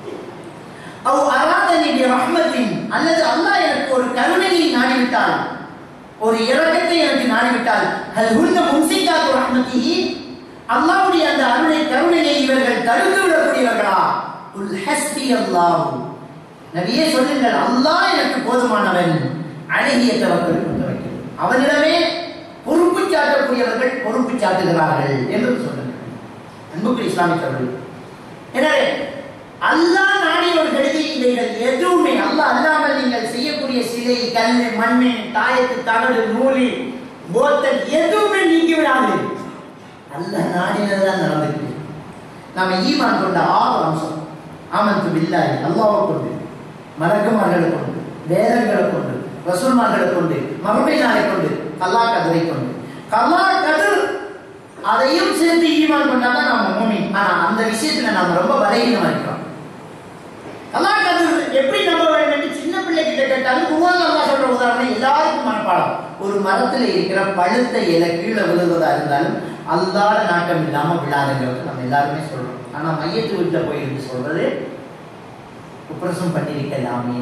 அவ் அராதனி பி ரஹ்மத்தின் அல்லது அல்லாஹ் எனக்கு ஒரு கருணையை நாடிவிட்டால் ஒரு இரக்கத்தை எனக்கு நாடிவிட்டால் ஹல் ஹுன்ன மும்சிகாத்து ரஹ்மத்திஹி அல்லாஹ்வுடைய அந்த அருளை கருணையை இவர்கள் தடுத்து விடக்கூடியவர்களா குல் ஹஸ்பி அல்லாஹ் நபியே சொல்லுங்கள் அல்லாஹ் எனக்கு போதுமானவன் அழகிய தவக்கல் கொண்டவர்கள் அவனிடமே பொறுப்பு சாட்டக்கூடியவர்கள் பொறுப்பு சாட்டுகிறார்கள் என்று சொல்லுங்கள் அன்புக்கு இஸ்லாமியர்கள் எனவே அல்லாஹ் நாடிய ஒரு கருதி இவைகள் எதுவுமே அல்லாஹ் அல்லாமல் நீங்கள் செய்யக்கூடிய சிலை கல் மண் தாயத்து தகடு நூலி போத்தல் எதுவுமே நீங்கி விடாது அல்லாஹ் நாடினதுதான் நடந்துருக்கு நாம ஈமான் கொண்ட ஆறு அம்சம் ஆமந்து பில்லாய் அல்லாவை கொண்டு மலக்குமார்களை கொண்டு வேதங்களை கொண்டு ரசூல்மார்களை கொண்டு மறுமை நாளை கொண்டு கல்லா கதிரை கொண்டு கல்லா கதிர் அதையும் சேர்த்து ஈமான் கொண்டாதான் நாம மூமி ஆனா அந்த விஷயத்துல நாம ரொம்ப பலகீனமா இருக்கிறோம் அல்லாஹ் கதிர் எப்படி நம்ப வேண்டும் என்று சின்ன பிள்ளை கிட்ட கேட்டாலும் குருவான் அல்லாஹ் சொல்ற உதாரணம் எல்லாருக்கும் மனப்பாடம் ஒரு மரத்துல இருக்கிற பழுத்த இலை கீழே விழுவதா இருந்தாலும் அல்லாத நாட்டம் இல்லாம விழாதுங்கிறது நம்ம எல்லாருமே சொல்றோம் ஆனா மையத்து வீட்டுல போயிருந்து சொல்றது உப்ரசம் பண்ணியிருக்கலாமே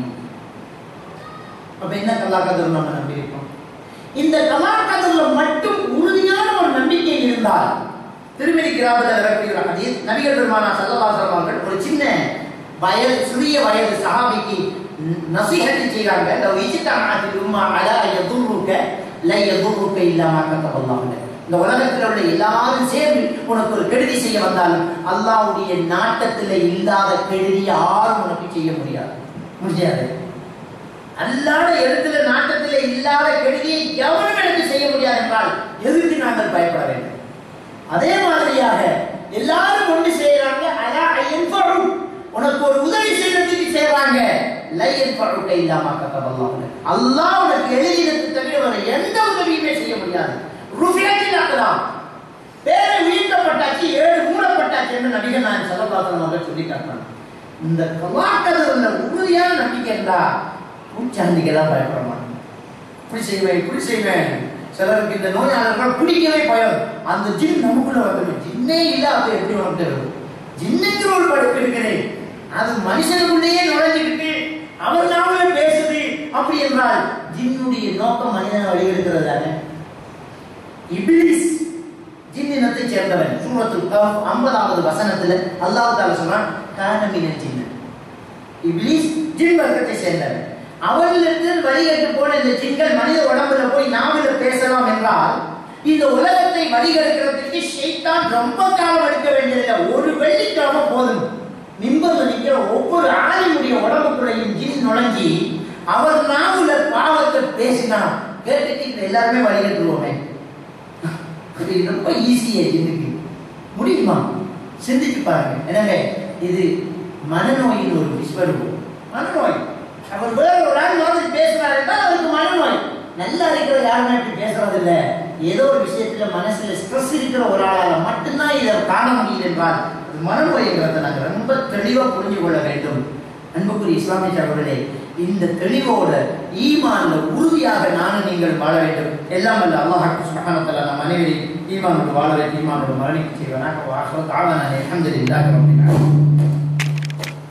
அப்ப என்ன கல்லாக்கதிர் நம்ம நம்பி இருக்கோம் இந்த கலாக்கதிர்ல மட்டும் உறுதியான ஒரு நம்பிக்கை இருந்தால் திருமதி கிராமத்தில் வரக்கூடிய ஹதீஸ் நபிகள் பெருமானா சல்லல்லாஹு அவர்கள் ஒரு சின்ன வயது சிறிய வயது சஹாபிக்கு நசிஹத்து செய்றாங்க லவ் இஜ்தமஅத் உம்மா அலா யதுர்ருக லை யதுர்ருக இல்லா மா கத்தபல்லாஹு லக் இந்த உலகத்தில் உள்ள எல்லாரும் சேர்ந்து உனக்கு ஒரு கெடுதி செய்ய வந்தாலும் அல்லாஹ்வுடைய நாட்டத்தில் இல்லாத கெடுதி யாரும் உனக்கு செய்ய முடியாது முடியாது அல்லாத இடத்துல நாட்டத்தில் இல்லாத கெடுதியை எவனும் எனக்கு செய்ய முடியாது என்றால் எதுக்கு நாங்கள் பயப்பட வேண்டும் அதே மாதிரியாக எல்லாரும் ஒன்று செய்யறாங்க அலா ஐயன்பரும் உனக்கு ஒரு உதவி செய்யறதுக்கு செய்யறாங்க லையன் பழுக்கை இல்லாம கத்தபல்லாம் அல்லாஹ் உனக்கு எழுதினது தவிர வேற எந்த உதவியுமே செய்ய முடியாது ருஃபியாத்தில் ஆக்கலாம் பேரை உயர்த்தப்பட்டாச்சு ஏழு மூடப்பட்டாச்சு என்று நபிகள் நான் செலவாசனம் அவர்கள் சொல்லி காட்டுறாங்க இந்த கலாக்கதில் உறுதியான நம்பிக்கை இருந்தா பூச்சாந்திக்கு தான் பயப்பட மாட்டேன் இப்படி செய்வேன் இப்படி செய்வேன் சிலருக்கு இந்த நோயாளர்கள் பிடிக்கவே பயம் அந்த ஜின் நமக்குள்ள வந்து ஜின்னே இல்ல அது எப்படி வந்துட்டு இருக்கும் ஜின்னுங்கிற ஒரு படைப்பு இருக்கிறேன் அது மனுஷனுக்குள்ளேயே நுழைஞ்சிருக்கு அவர் நாமளே பேசுது அப்படி என்றால் ஜின்னுடைய நோக்கம் மனிதனை வழிகெடுக்கிறது தானே இபிலிஸ் ஜின் இனத்தை சேர்ந்தவன் சூரத்துல் கஹ் ஐம்பதாவது வசனத்துல அல்லாஹ் தால சொல்றான் கானமின ஜின்ன இபிலிஸ் ஜின் வர்க்கத்தை சேர்ந்தவன் அவனிலிருந்து வழிகட்டு போன இந்த ஜின்கள் மனித உடம்புல போய் நாவில பேசலாம் என்றால் இந்த உலகத்தை வழிகெடுக்கிறதுக்கு ஷைத்தான் ரொம்ப காலம் எடுக்க வேண்டியதில்லை ஒரு வெள்ளிக்கிழமை போதும் மிம்பர்ல நிக்கிற ஒவ்வொரு ஆணினுடைய உடம்புக்குள்ளையும் ஜின் நுழைஞ்சி அவர் நாவுல பாவத்தை பேசினா கேட்டுட்டு இந்த எல்லாருமே வழிகட்டுருவோமே இது ரொம்ப ஈஸியா ஜின்னுக்கு முடியுமா சிந்திச்சு பாருங்க எனவே இது மனநோயின் ஒரு விஸ்வரூபம் மனநோய் அவர் வேற ஒரு ஆள் மாதிரி பேசுறாரு என்றால் அவருக்கு மனநோய் நல்லா இருக்கிற யாருமே இப்படி பேசுறது இல்ல ஏதோ ஒரு விஷயத்துல மனசுல ஸ்ட்ரெஸ் இருக்கிற ஒரு ஆளால மட்டும்தான் இதை காண முடியுது என்றால் அது மனநோய்ங்கிறத நாங்கள் ரொம்ப தெளிவா புரிஞ்சு கொள்ள வேண்டும் அன்புக்குரிய இஸ்லாமிய சகோதரர்களே இந்த தெளிவோட ஈமான்ல உறுதியாக நானும் நீங்கள் வாழ வேண்டும் எல்லாம் அல்ல அல்லாஹ் சுப்ஹானஹு நம் அனைவரையும் ஈமானோடு வாழ வேண்டும் ஈமானோடு மரணிக்க செய்வனாக வாஹ் தாவான அல்ஹம்துலில்லாஹி ரப்பில் ஆலமீன்